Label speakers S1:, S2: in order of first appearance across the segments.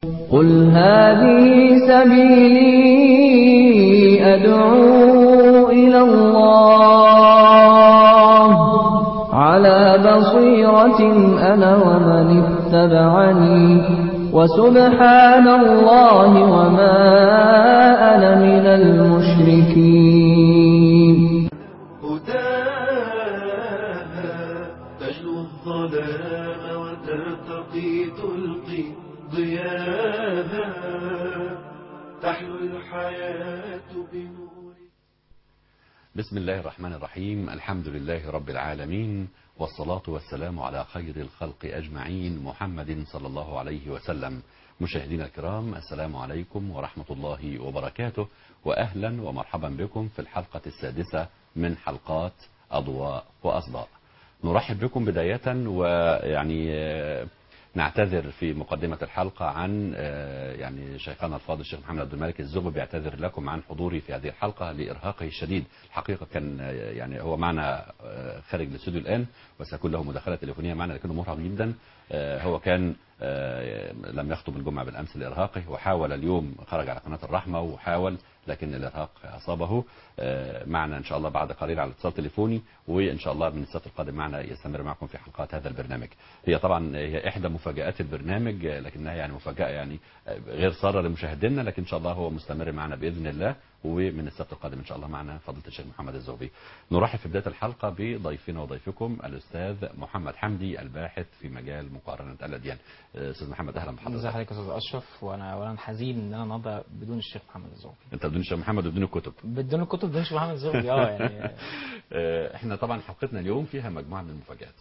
S1: قل هذه سبيلي أدعو إلى الله على بصيرة أنا ومن اتبعني وسبحان الله وما أنا من المشركين
S2: هداها تجلو الظلام وترتقي تلقي ضياها تحلو الحياة بنور
S3: بسم الله الرحمن الرحيم الحمد لله رب العالمين والصلاة والسلام على خير الخلق أجمعين محمد صلى الله عليه وسلم مشاهدينا الكرام السلام عليكم ورحمة الله وبركاته وأهلا ومرحبا بكم في الحلقة السادسة من حلقات أضواء وأصداء نرحب بكم بداية ويعني آه، نعتذر في مقدمة الحلقة عن آه، يعني شيخنا الفاضل الشيخ محمد عبد الملك الزغبي بيعتذر لكم عن حضوري في هذه الحلقة لإرهاقه الشديد الحقيقة كان آه، يعني هو معنا آه، خارج الاستوديو الآن وسيكون له مداخلة تليفونية معنا لكنه مرهق جدا آه، هو كان آه، لم يخطب الجمعة بالأمس لإرهاقه وحاول اليوم خرج على قناة الرحمة وحاول لكن الإرهاق أصابه آه، معنا إن شاء الله بعد قليل على اتصال تليفوني وإن شاء الله من السبت القادم معنا يستمر معكم في حلقات هذا البرنامج هي طبعا هي إحدى مفاجآت البرنامج آه، لكنها يعني مفاجأة يعني آه، غير سارة لمشاهدينا لكن إن شاء الله هو مستمر معنا بإذن الله ومن السبت القادم إن شاء الله معنا فضيلة الشيخ محمد الزوبي نرحب في بداية الحلقة بضيفنا وضيفكم الأستاذ محمد حمدي الباحث في مجال مقارنة الأديان آه، أستاذ محمد أهلا
S4: ازي
S3: بحضرتك
S4: حضرتك يا استاذ اشرف وانا اولا حزين ان انا النهارده بدون الشيخ محمد الزغبي
S3: أنت بدون الشيخ محمد وبدون الكتب
S4: بدون الكتب بدون الشيخ محمد الزغبي اه يعني
S3: آه، احنا طبعا حلقتنا اليوم فيها مجموعه من المفاجآت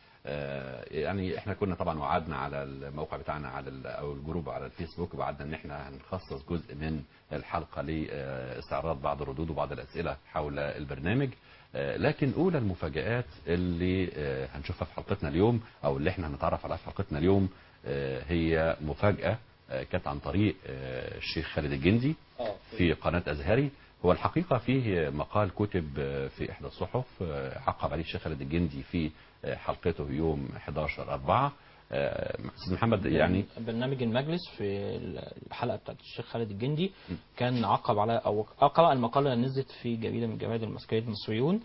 S3: آه، يعني احنا كنا طبعا وعدنا على الموقع بتاعنا على ال- او الجروب على الفيسبوك وعدنا ان احنا هنخصص جزء من الحلقه لاستعراض بعض الردود وبعض الاسئله حول البرنامج آه، لكن اولى المفاجآت اللي آه، هنشوفها في حلقتنا اليوم او اللي احنا هنتعرف عليها في حلقتنا اليوم آه، هي مفاجاه آه، كانت عن طريق آه، الشيخ خالد الجندي في قناة أزهري هو الحقيقة فيه مقال كتب في إحدى الصحف عقب عليه الشيخ خالد الجندي في حلقته يوم 11 4 أستاذ محمد يعني
S4: برنامج المجلس في الحلقه بتاعت الشيخ خالد الجندي كان عقب على او قرأ المقاله اللي نزلت في جريده من جرائد المسكريين المصريون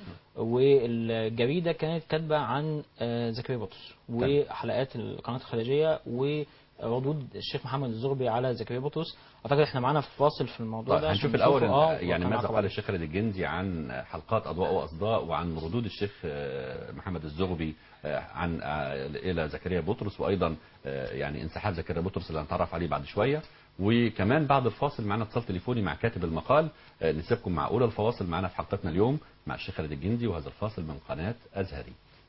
S4: والجريده كانت كاتبه عن آه، زكريا بطرس وحلقات القناه الخارجيه وردود الشيخ محمد الزغبي على زكريا بطرس اعتقد احنا معانا في فاصل في الموضوع
S3: طيب
S4: ده عشان
S3: هنشوف الأول
S4: نشوفه. اه
S3: يعني
S4: وكان
S3: ماذا
S4: عقب
S3: قال
S4: عليه.
S3: الشيخ خالد الجندي عن حلقات أضواء وأصداء وعن ردود الشيخ آه، محمد الزغبي آه، عن آه، إلى زكريا بطرس وأيضا آه، يعني انسحاب زكريا بطرس اللي هنتعرف عليه بعد شوية وكمان بعد الفاصل معنا اتصال تليفوني مع كاتب المقال آه، نسيبكم مع أولى الفواصل معنا في حلقتنا اليوم مع الشيخ خالد الجندي وهذا الفاصل من قناة أزهري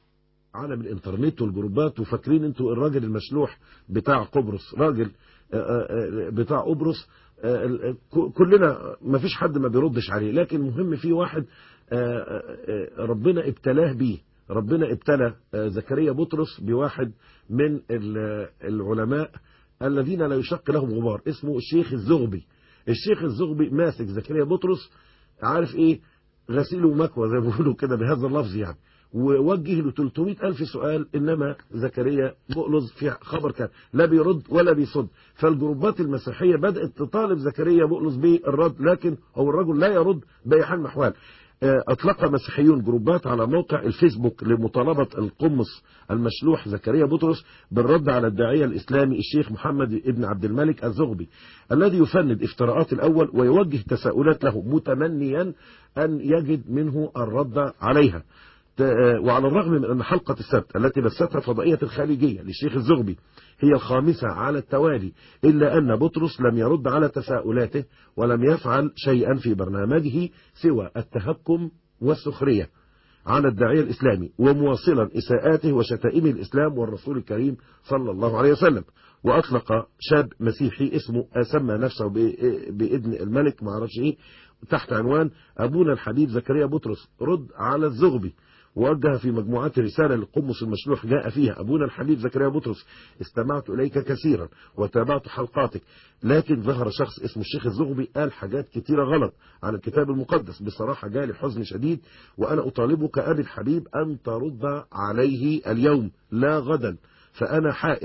S5: عالم الانترنت والجروبات وفاكرين انتوا الراجل المشلوح بتاع قبرص راجل آه، آه، بتاع قبرص آه، ال- ك- كلنا ما فيش حد ما بيردش عليه لكن مهم في واحد آه، آه، آه، ربنا ابتلاه بيه ربنا ابتلى آه، زكريا بطرس بواحد من ال- العلماء الذين لا يشق لهم غبار اسمه الشيخ الزغبي الشيخ الزغبي ماسك زكريا بطرس عارف ايه غسيل ومكوى زي ما بيقولوا كده بهذا اللفظ يعني ووجه له 300 ألف سؤال إنما زكريا بؤلظ في خبر كان لا بيرد ولا بيصد فالجروبات المسيحية بدأت تطالب زكريا بؤلظ بالرد لكن هو الرجل لا يرد بأي حال من الأحوال آه، أطلق مسيحيون جروبات على موقع الفيسبوك لمطالبة القمص المشلوح زكريا بطرس بالرد على الداعية الإسلامي الشيخ محمد ابن عبد الملك الزغبي الذي يفند افتراءات الأول ويوجه تساؤلات له متمنيا أن يجد منه الرد عليها ت- آه، وعلى الرغم من أن حلقة السبت التي بثتها فضائية الخارجية للشيخ الزغبي هي الخامسة على التوالي إلا أن بطرس لم يرد على تساؤلاته ولم يفعل شيئا في برنامجه سوى التهكم والسخرية على الداعية الإسلامي ومواصلا إساءاته وشتائمه الإسلام والرسول الكريم صلى الله عليه وسلم وأطلق شاب مسيحي اسمه سمى نفسه ب- بإذن الملك ما اعرفش إيه تحت عنوان أبونا الحبيب زكريا بطرس رد على الزغبي ووجه في مجموعات رسالة للقمص المشلوح جاء فيها أبونا الحبيب زكريا بطرس استمعت إليك كثيرا وتابعت حلقاتك لكن ظهر شخص اسمه الشيخ الزغبي قال حاجات كتيرة غلط عن الكتاب المقدس بصراحة جالي حزن شديد وأنا أطالبك أبي الحبيب أن ترد عليه اليوم لا غدا فأنا حائر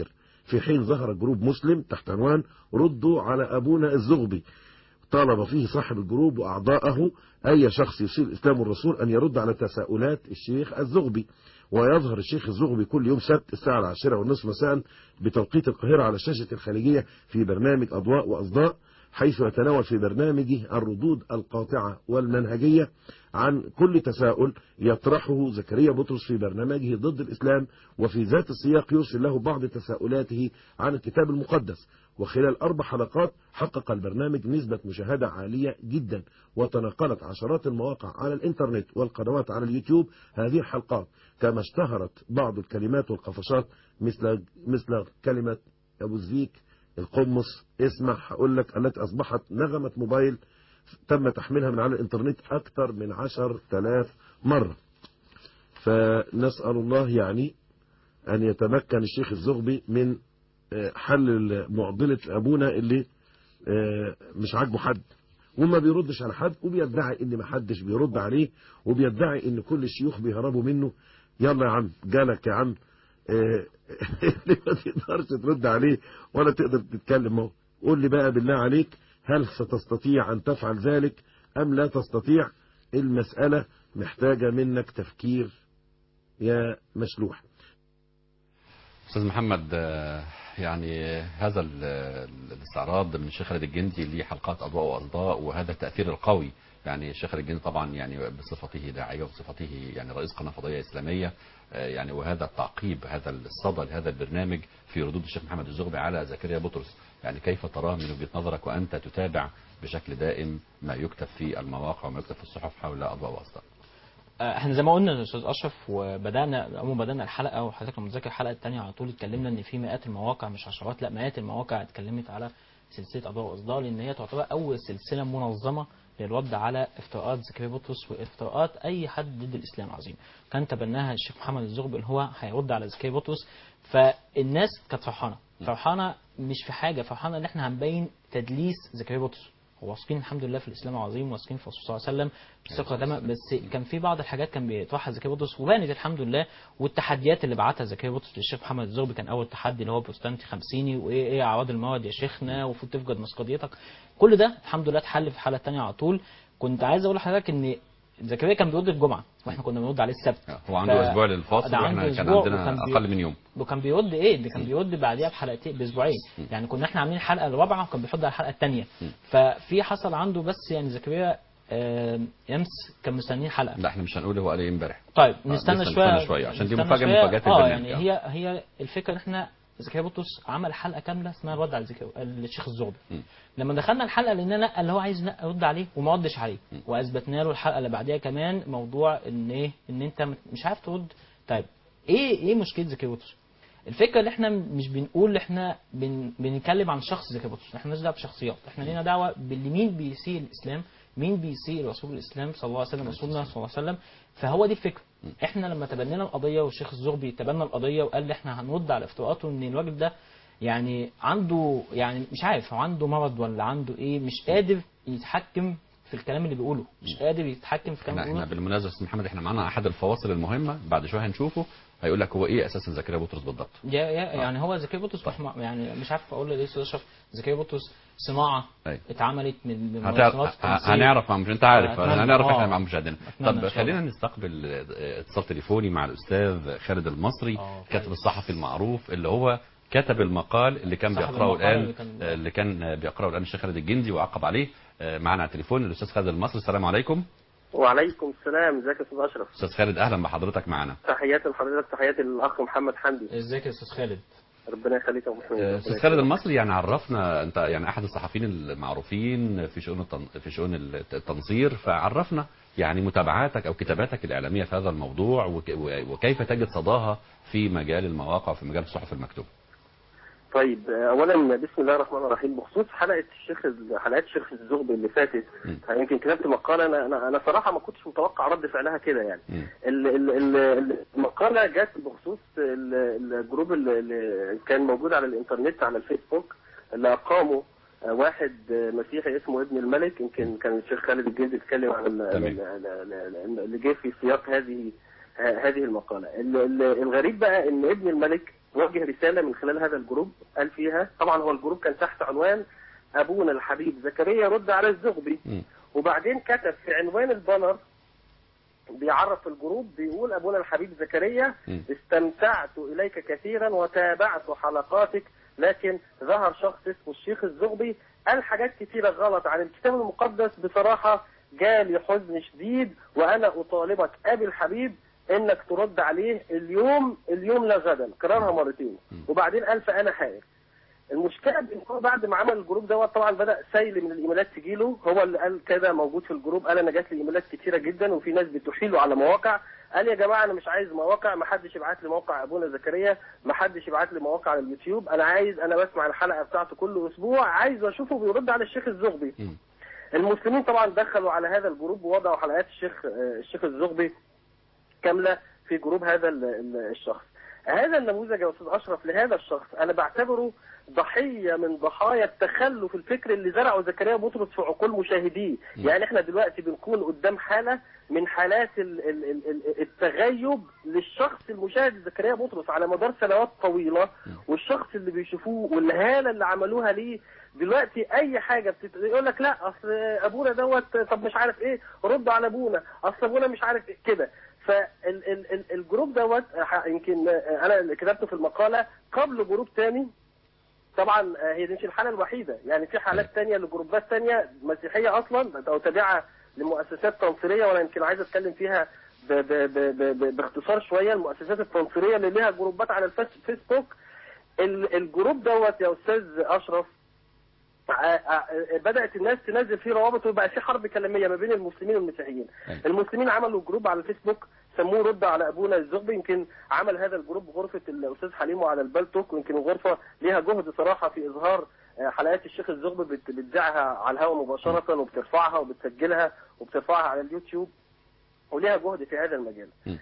S5: في حين ظهر جروب مسلم تحت عنوان ردوا على أبونا الزغبي طالب فيه صاحب الجروب وأعضاءه أي شخص يسيء الإسلام والرسول أن يرد على تساؤلات الشيخ الزغبي ويظهر الشيخ الزغبي كل يوم سبت الساعة العاشرة والنصف مساء بتوقيت القاهرة على شاشة الخليجية في برنامج أضواء وأصداء حيث يتناول في برنامجه الردود القاطعة والمنهجية عن كل تساؤل يطرحه زكريا بطرس في برنامجه ضد الإسلام وفي ذات السياق يرسل له بعض تساؤلاته عن الكتاب المقدس وخلال أربع حلقات حقق البرنامج نسبة مشاهدة عالية جدا وتناقلت عشرات المواقع على الإنترنت والقنوات على اليوتيوب هذه الحلقات كما اشتهرت بعض الكلمات والقفشات مثل مثل كلمة أبو زفيك القمص اسمع هقول لك التي أصبحت نغمة موبايل تم تحميلها من على الإنترنت أكثر من عشر تلاف مرة فنسأل الله يعني أن يتمكن الشيخ الزغبي من آه، حل معضلة أبونا اللي آه، مش عاجبه حد وما بيردش على حد وبيدعي ان ما حدش بيرد عليه وبيدعي ان كل الشيوخ بيهربوا منه يلا يا عم جالك يا عم آه، اللي ما تقدرش ترد عليه ولا تقدر تتكلم اهو قول لي بقى بالله عليك هل ستستطيع ان تفعل ذلك ام لا تستطيع المسألة محتاجة منك تفكير يا مشلوح
S3: استاذ محمد آه، يعني هذا ال- ال- الاستعراض من الشيخ خالد الجندي ليه حلقات اضواء واصداء وهذا التاثير القوي يعني الشيخ خالد الجندي طبعا يعني بصفته داعيه وبصفته يعني رئيس قناه فضائيه اسلاميه آه، يعني وهذا التعقيب هذا الصدى لهذا البرنامج في ردود الشيخ محمد الزغبي على زكريا بطرس يعني كيف تراه من وجهه نظرك وانت تتابع بشكل دائم ما يكتب في المواقع وما يكتب في الصحف حول اضواء واصداء
S4: آه، احنا زي ما قلنا يا استاذ اشرف وبدانا اول ما بدانا الحلقه وحضرتك لما تذاكر الحلقه الثانيه على طول اتكلمنا ان في مئات المواقع مش عشرات لا مئات المواقع اتكلمت على سلسله اضواء واصداء لان هي تعتبر اول سلسله منظمه للرد على افتراءات زكريا بطرس وافتراءات اي حد ضد الاسلام العظيم كان تبناها الشيخ محمد الزغبي اللي هو هيرد على زكريا بطرس فالناس كانت فرحانه فرحانه مش في حاجه فرحانه ان احنا هنبين تدليس زكريا بطرس واثقين الحمد لله في الاسلام العظيم واثقين في الرسول صلى الله عليه وسلم بثقه تامه بس كان في بعض الحاجات كان بيطرحها زكريا بطرس وبانت الحمد لله والتحديات اللي بعتها زكريا بطرس للشيخ محمد الزغبي كان اول تحدي اللي هو بروتستانتي خمسيني وايه ايه اعراض المواد يا شيخنا وفوت تفقد مسقضيتك كل ده الحمد لله اتحل في الحلقه الثانيه على طول كنت عايز اقول لحضرتك ان زكريا كان بيرد الجمعه واحنا كنا بنرد عليه السبت
S3: هو عنده
S4: ف-
S3: اسبوع للفاصل
S4: ده
S3: واحنا
S4: عنده
S3: كان
S4: أسبوع
S3: عندنا
S4: وكان بي-
S3: اقل من يوم
S4: وكان بيرد ايه ده كان بيرد بعديها بحلقتين باسبوعين يعني كنا احنا عاملين الحلقه الرابعه وكان بيحط على الحلقه الثانيه ففي حصل عنده بس يعني زكريا آه، امس كان مستنيين حلقه
S3: لا احنا مش هنقول هو قال ايه امبارح
S4: طيب
S3: آه،
S4: نستنى
S3: لسه
S4: شويه
S3: نستنى شوية، عشان دي
S4: نستنى
S3: مفاجأة من
S4: شوية.
S3: مفاجآت
S4: اه
S3: البرنامج،
S4: يعني
S3: آه.
S4: هي هي الفكره ان احنا زكريا بطرس عمل حلقه كامله اسمها الرد على زكريا الشيخ الزغبي لما دخلنا الحلقه لقينا لا اللي هو عايز لا يرد عليه وما ردش عليه واثبتنا له الحلقه اللي بعديها كمان موضوع ان ايه ان انت مش عارف ترد طيب ايه ايه مشكله زكريا بطرس الفكره ان احنا مش بنقول احنا بن بنتكلم عن شخص زكريا بطرس احنا مالناش دعوه بشخصيات احنا لينا دعوه باللي مين بيسيء الاسلام مين بيسيء رسول الاسلام صلى الله عليه وسلم رسولنا صلى الله عليه وسلم فهو دي الفكره احنا لما تبنينا القضيه والشيخ الزغبي تبنى القضيه وقال لي احنا هنرد على افتراءاته ان الراجل ده يعني عنده يعني مش عارف هو عنده مرض ولا عنده ايه مش قادر يتحكم في الكلام اللي بيقوله مش قادر يتحكم في الكلام
S3: احنا
S4: اللي
S3: احنا
S4: بيقوله
S3: بالمناسبه استاذ محمد احنا معانا احد الفواصل المهمه بعد شويه هنشوفه هيقول لك هو ايه اساسا زكريا بطرس بالضبط
S4: يا يا يعني هو زكريا بطرس
S3: طيب.
S4: مح- يعني مش عارف اقول ايه استاذ اشرف زكريا بطرس صناعه
S3: أيوة.
S4: اتعملت من من
S3: هتعرف
S4: منظمات التمثيل.
S3: هنعرف مع مش انت عارف
S4: أتمنى.
S3: هنعرف
S4: آه.
S3: احنا مع مشاهدينا
S4: أتمنى إن
S3: طب
S4: شاء الله.
S3: خلينا نستقبل آه، اتصال تليفوني مع الاستاذ خالد المصري
S4: آه،
S3: كاتب
S4: كويس.
S3: الصحفي المعروف اللي هو كتب المقال اللي كان
S4: صاحب
S3: بيقراه
S4: المقال
S3: الان
S4: اللي كان-
S3: آه، اللي كان بيقراه الان الشيخ خالد الجندي وعقب عليه آه، معنا على التليفون الاستاذ خالد المصري السلام عليكم
S6: وعليكم السلام ازيك يا استاذ اشرف
S3: استاذ خالد اهلا بحضرتك معنا
S6: تحياتي لحضرتك تحياتي للاخ محمد حمدي
S4: ازيك يا استاذ خالد
S6: ربنا يخليك يا ابو حميد
S3: آه،
S6: ربنا
S3: استاذ
S6: يخليك.
S3: خالد المصري يعني عرفنا انت يعني احد الصحفيين المعروفين في شؤون التن... في شؤون التنصير فعرفنا يعني متابعاتك او كتاباتك الاعلاميه في هذا الموضوع وك... و- وكيف تجد صداها في مجال المواقع وفي مجال الصحف المكتوبه.
S6: طيب اولا بسم الله الرحمن الرحيم بخصوص حلقه الشيخ حلقات الشيخ الزغبي اللي فاتت
S3: م.
S6: يمكن كتبت مقاله انا انا انا صراحه ما كنتش متوقع رد فعلها كده يعني
S3: م.
S6: ال- ال- ال- المقاله جت بخصوص ال- الجروب اللي- اللي كان موجود على الانترنت على الفيسبوك اللي اقامه واحد مسيحي اسمه ابن الملك يمكن كان الشيخ خالد الجندي اتكلم عن ال-
S3: تمام.
S6: ال- ال- ال- اللي جه في سياق هذه هذه المقاله ال- ال- الغريب بقى ان ابن الملك وجه رساله من خلال هذا الجروب قال فيها طبعا هو الجروب كان تحت عنوان ابونا الحبيب زكريا رد على الزغبي
S3: مم.
S6: وبعدين كتب في عنوان البانر بيعرف الجروب بيقول ابونا الحبيب زكريا
S3: مم.
S6: استمتعت اليك كثيرا وتابعت حلقاتك لكن ظهر شخص اسمه الشيخ الزغبي قال حاجات كثيره غلط عن الكتاب المقدس بصراحه جالي حزن شديد وانا اطالبك ابي الحبيب انك ترد عليه اليوم اليوم لا غدا كررها مرتين وبعدين قال فانا حائر المشكله ان هو بعد ما عمل الجروب دوت طبعا بدا سيل من الايميلات تجيله هو اللي قال كده موجود في الجروب قال انا جات لي ايميلات كتيره جدا وفي ناس بتحيله على مواقع قال يا جماعه انا مش عايز مواقع ما حدش يبعت لي موقع ابونا زكريا ما حدش يبعت لي مواقع على اليوتيوب انا عايز انا بسمع الحلقه بتاعته كل اسبوع عايز اشوفه بيرد على الشيخ الزغبي
S3: مم.
S6: المسلمين طبعا دخلوا على هذا الجروب ووضعوا حلقات الشيخ آه، الشيخ الزغبي كامله في جروب هذا ال- ال- الشخص هذا النموذج يا استاذ اشرف لهذا الشخص انا بعتبره ضحيه من ضحايا التخلف الفكري اللي زرعه زكريا بطرس في عقول مشاهديه يعني احنا دلوقتي بنكون قدام حاله من حالات ال- ال- ال- ال- التغيب للشخص المشاهد زكريا بطرس على مدار سنوات طويله والشخص اللي بيشوفوه والهاله اللي عملوها ليه دلوقتي اي حاجه بتت... يقول لك لا اصل ابونا دوت طب مش عارف ايه رد على ابونا اصل ابونا مش عارف إيه كده فالجروب دوت ح- يمكن آه، انا اللي كتبته في المقاله قبل جروب تاني طبعا آه، هي دي مش الحاله الوحيده يعني في حالات تانية لجروبات تانية مسيحيه اصلا او تابعه لمؤسسات تنصيريه وانا يمكن عايز اتكلم فيها ب ب ب ب ب باختصار شويه المؤسسات التنصيريه اللي ليها جروبات على الفيس- الفيسبوك ال- الجروب دوت يا استاذ اشرف ع- ع- بدات الناس تنزل فيه روابط وبقى في حرب كلاميه ما بين المسلمين والمسيحيين
S3: أيوة.
S6: المسلمين عملوا جروب على الفيسبوك سموه رد على ابونا الزغبي يمكن عمل هذا الجروب غرفه الاستاذ حليم على البلتوك ويمكن الغرفه ليها جهد صراحه في اظهار آه، حلقات الشيخ الزغبي بت- بتذاعها على الهواء مباشره وبترفعها وبتسجلها وبترفعها على اليوتيوب وليها جهد في هذا المجال.
S3: م.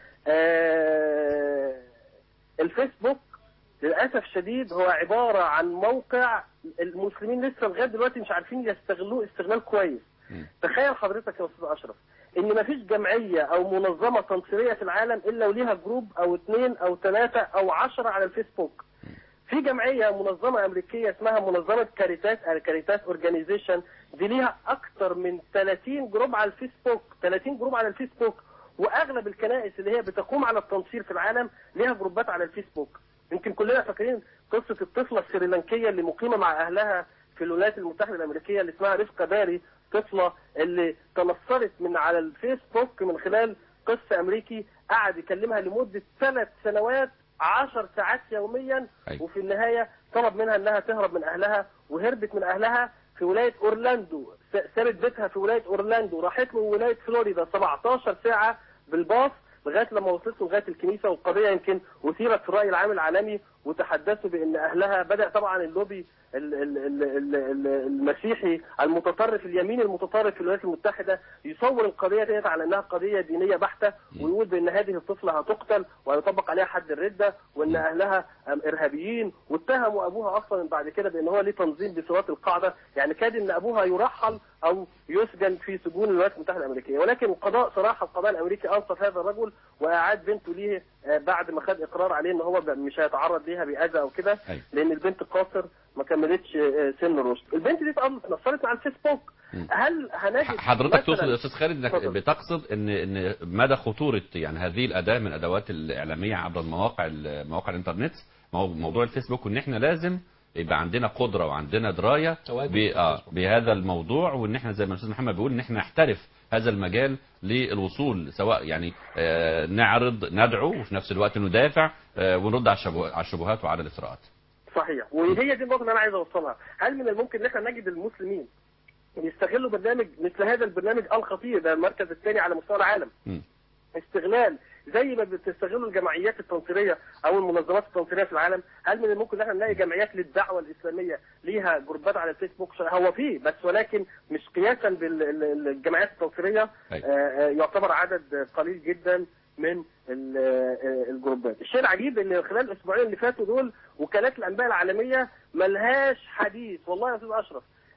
S6: آه، الفيسبوك للاسف شديد هو عباره عن موقع المسلمين لسه لغايه دلوقتي مش عارفين يستغلوه استغلال كويس.
S3: مم.
S6: تخيل حضرتك يا استاذ اشرف ان مفيش جمعيه او منظمه تنصيريه في العالم الا وليها جروب او اثنين او ثلاثه او عشرة على الفيسبوك. في جمعيه منظمه امريكيه اسمها منظمه كاريتاس كاريتاس اورجانيزيشن دي ليها اكتر من 30 جروب على الفيسبوك 30 جروب على الفيسبوك واغلب الكنائس اللي هي بتقوم على التنصير في العالم ليها جروبات على الفيسبوك يمكن كلنا فاكرين قصه الطفله السريلانكيه اللي مقيمه مع اهلها في الولايات المتحده الامريكيه اللي اسمها رفقه باري طفله اللي تنصرت من على الفيسبوك من خلال قس امريكي قعد يكلمها لمده ثلاث سنوات عشر ساعات يوميا
S3: أيوة.
S6: وفي النهايه طلب منها انها تهرب من اهلها وهربت من اهلها في ولايه اورلاندو س- سابت بيتها في ولايه اورلاندو راحت له ولايه فلوريدا 17 ساعه بالباص لغايه لما وصلت له لغايه الكنيسه والقضيه يمكن اثيرت في الراي العام العالمي وتحدثوا بان اهلها بدا طبعا اللوبي ال- ال- ال- ال- ال- المسيحي المتطرف اليمين المتطرف في الولايات المتحده يصور القضيه ديت على انها قضيه دينيه بحته ويقول بان هذه الطفله هتقتل ويطبق عليها حد الرده وان اهلها أم، ارهابيين واتهموا ابوها اصلا بعد كده بان هو ليه تنظيم بسوات القاعده يعني كاد ان ابوها يرحل او يسجن في سجون الولايات المتحده الامريكيه ولكن القضاء صراحه القضاء الامريكي انصف هذا الرجل واعاد بنته ليه آه، بعد ما خد اقرار عليه ان هو ب- مش هيتعرض ليها باذى او كده
S3: أيوة.
S6: لان البنت قاصر ما كملتش آه، سن الرشد البنت دي اتقبضت اتنصرت على الفيسبوك هل هنجد
S3: حضرتك تقصد
S6: مثلاً-
S3: يا استاذ خالد انك
S6: اتفضل.
S3: بتقصد ان ان مدى خطوره يعني هذه الاداه من ادوات الاعلاميه عبر المواقع مواقع الانترنت مو- موضوع الفيسبوك وان احنا لازم يبقى عندنا قدره وعندنا درايه
S4: تواجد
S3: ب-
S4: في
S3: آه
S4: الفيسبوك.
S3: بهذا الموضوع وان احنا زي ما الاستاذ محمد بيقول ان احنا نحترف هذا المجال للوصول سواء يعني آه نعرض ندعو وفي نفس الوقت ندافع آه ونرد على الشبه- على الشبهات وعلى الاثراءات
S6: صحيح وهي دي النقطه اللي انا عايز اوصلها هل من الممكن ان احنا نجد المسلمين يستغلوا برنامج مثل هذا البرنامج الخطير ده المركز الثاني على مستوى العالم
S3: مم.
S6: استغلال زي ما بتستغلوا الجمعيات التنصيريه او المنظمات التنصيريه في العالم هل من الممكن ان احنا نلاقي جمعيات للدعوه الاسلاميه ليها جروبات على الفيسبوك هو فيه بس ولكن مش قياسا بالجمعيات التنصيريه
S3: أيوة.
S6: آه، آه، يعتبر عدد قليل جدا من ال- آه، الجروبات الشيء العجيب ان خلال الاسبوعين اللي فاتوا دول وكالات الانباء العالميه ملهاش حديث والله يا استاذ اشرف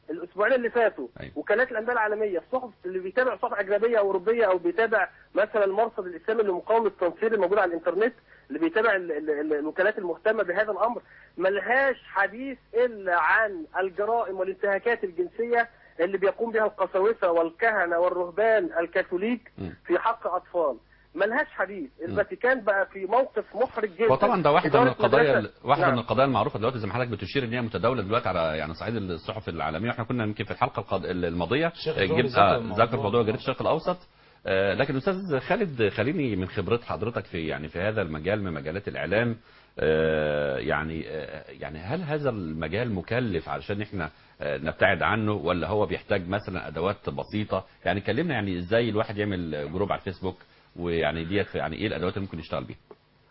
S6: الاسبوعين اللي فاتوا
S3: أيوة.
S6: وكالات الانباء العالميه الصحف اللي بيتابع صحف اجنبيه او اوروبيه او بيتابع مثلا المرصد الاسلامي لمقاومه التنصير الموجود على الانترنت اللي بيتابع ال- ال- ال- الوكالات المهتمه بهذا الامر ملهاش حديث الا عن الجرائم والانتهاكات الجنسيه اللي بيقوم بها القساوسه والكهنه والرهبان الكاثوليك
S3: م.
S6: في حق اطفال ملهاش حديث الفاتيكان بقى في موقف محرج جدا
S3: هو طبعا ده واحده من
S6: إدارة
S3: القضايا
S6: مدرسة-
S3: واحده
S6: نعم.
S3: من القضايا المعروفه دلوقتي زي ما حضرتك بتشير ان هي متداوله دلوقتي على يعني صعيد الصحف العالميه واحنا كنا يمكن في الحلقه القض- الماضيه
S4: الشيخ
S3: آه،
S4: الزهري
S3: جبت-
S4: ذكر
S3: آه،
S4: الموضوع.
S3: ذكر موضوع جريده الشرق الاوسط آه، لكن استاذ خالد خليني من خبرة حضرتك في يعني في هذا المجال من مجالات الاعلام آه، يعني آه، يعني هل هذا المجال مكلف علشان احنا آه، نبتعد عنه ولا هو بيحتاج مثلا ادوات بسيطه يعني كلمنا يعني ازاي الواحد يعمل جروب على الفيسبوك ويعني ديت يعني ايه الادوات اللي ممكن يشتغل بيها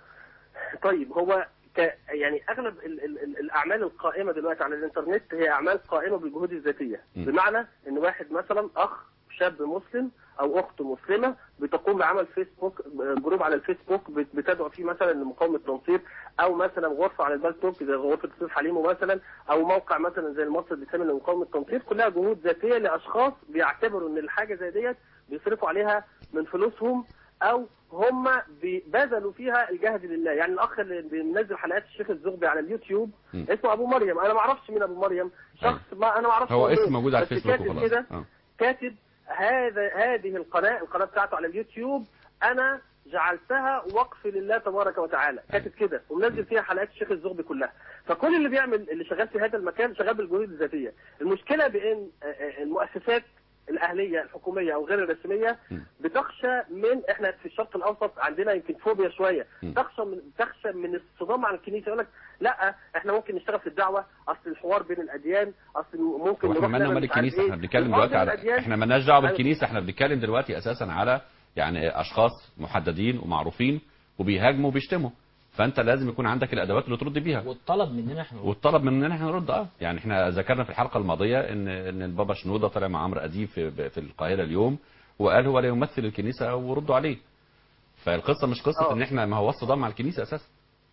S6: طيب هو ك يعني اغلب ال ال ال الاعمال القائمه دلوقتي على الانترنت هي اعمال قائمه بالجهود الذاتيه
S3: م.
S6: بمعنى ان واحد مثلا اخ شاب مسلم او اخت مسلمه بتقوم بعمل فيسبوك جروب على الفيسبوك بت- بتدعو فيه مثلا لمقاومه التنصير او مثلا غرفه على البالتوك زي غرفه الاستاذ حليمو مثلا او موقع مثلا زي المصري الاسلامي لمقاومه التنصير كلها جهود ذاتيه لاشخاص بيعتبروا ان الحاجه زي ديت بيصرفوا عليها من فلوسهم او هم بي- بذلوا فيها الجهد لله يعني الاخ اللي بينزل حلقات الشيخ الزغبي على اليوتيوب
S3: م.
S6: اسمه ابو مريم انا ما اعرفش مين ابو مريم شخص ما انا ما اعرفش
S3: هو
S6: مين،
S3: اسم موجود على
S6: بس
S3: الفيسبوك
S6: كاتب
S3: وخلاص
S6: كده
S3: آه.
S6: كاتب هذا هذه القناه القناه بتاعته على اليوتيوب انا جعلتها وقف لله تبارك وتعالى كاتب كده ومنزل فيها حلقات الشيخ الزغبي كلها فكل اللي بيعمل اللي شغال في هذا المكان شغال بالجهود الذاتيه المشكله بان آه، آه، المؤسسات الاهليه الحكوميه او غير الرسميه
S3: م.
S6: بتخشى من احنا في الشرق الاوسط عندنا يمكن فوبيا شويه
S3: م.
S6: تخشى من تخشى من الصدام مع الكنيسه يقول لك لا احنا ممكن نشتغل في الدعوه اصل الحوار بين الاديان اصل ممكن
S3: هو احنا
S6: نروح
S3: مالنا
S6: نعمل
S3: مال
S6: مش عارف
S3: الكنيسه
S6: إيه.
S3: احنا بنتكلم
S6: الحوار
S3: دلوقتي
S6: بين
S3: على
S6: الأديان-
S3: احنا مالناش دعوه
S6: أيوة.
S3: بالكنيسه احنا بنتكلم دلوقتي اساسا على يعني اشخاص محددين ومعروفين وبيهاجموا وبيشتموا فانت لازم يكون عندك الادوات اللي ترد بيها
S4: والطلب مننا احنا
S3: والطلب مننا احنا نرد اه يعني احنا ذكرنا في الحلقه الماضيه ان ان البابا شنوده طلع مع عمرو اديب في في القاهره اليوم وقال هو لا يمثل الكنيسه وردوا عليه فالقصه مش قصه
S6: آه.
S3: ان احنا ما هو صدام مع الكنيسه اساسا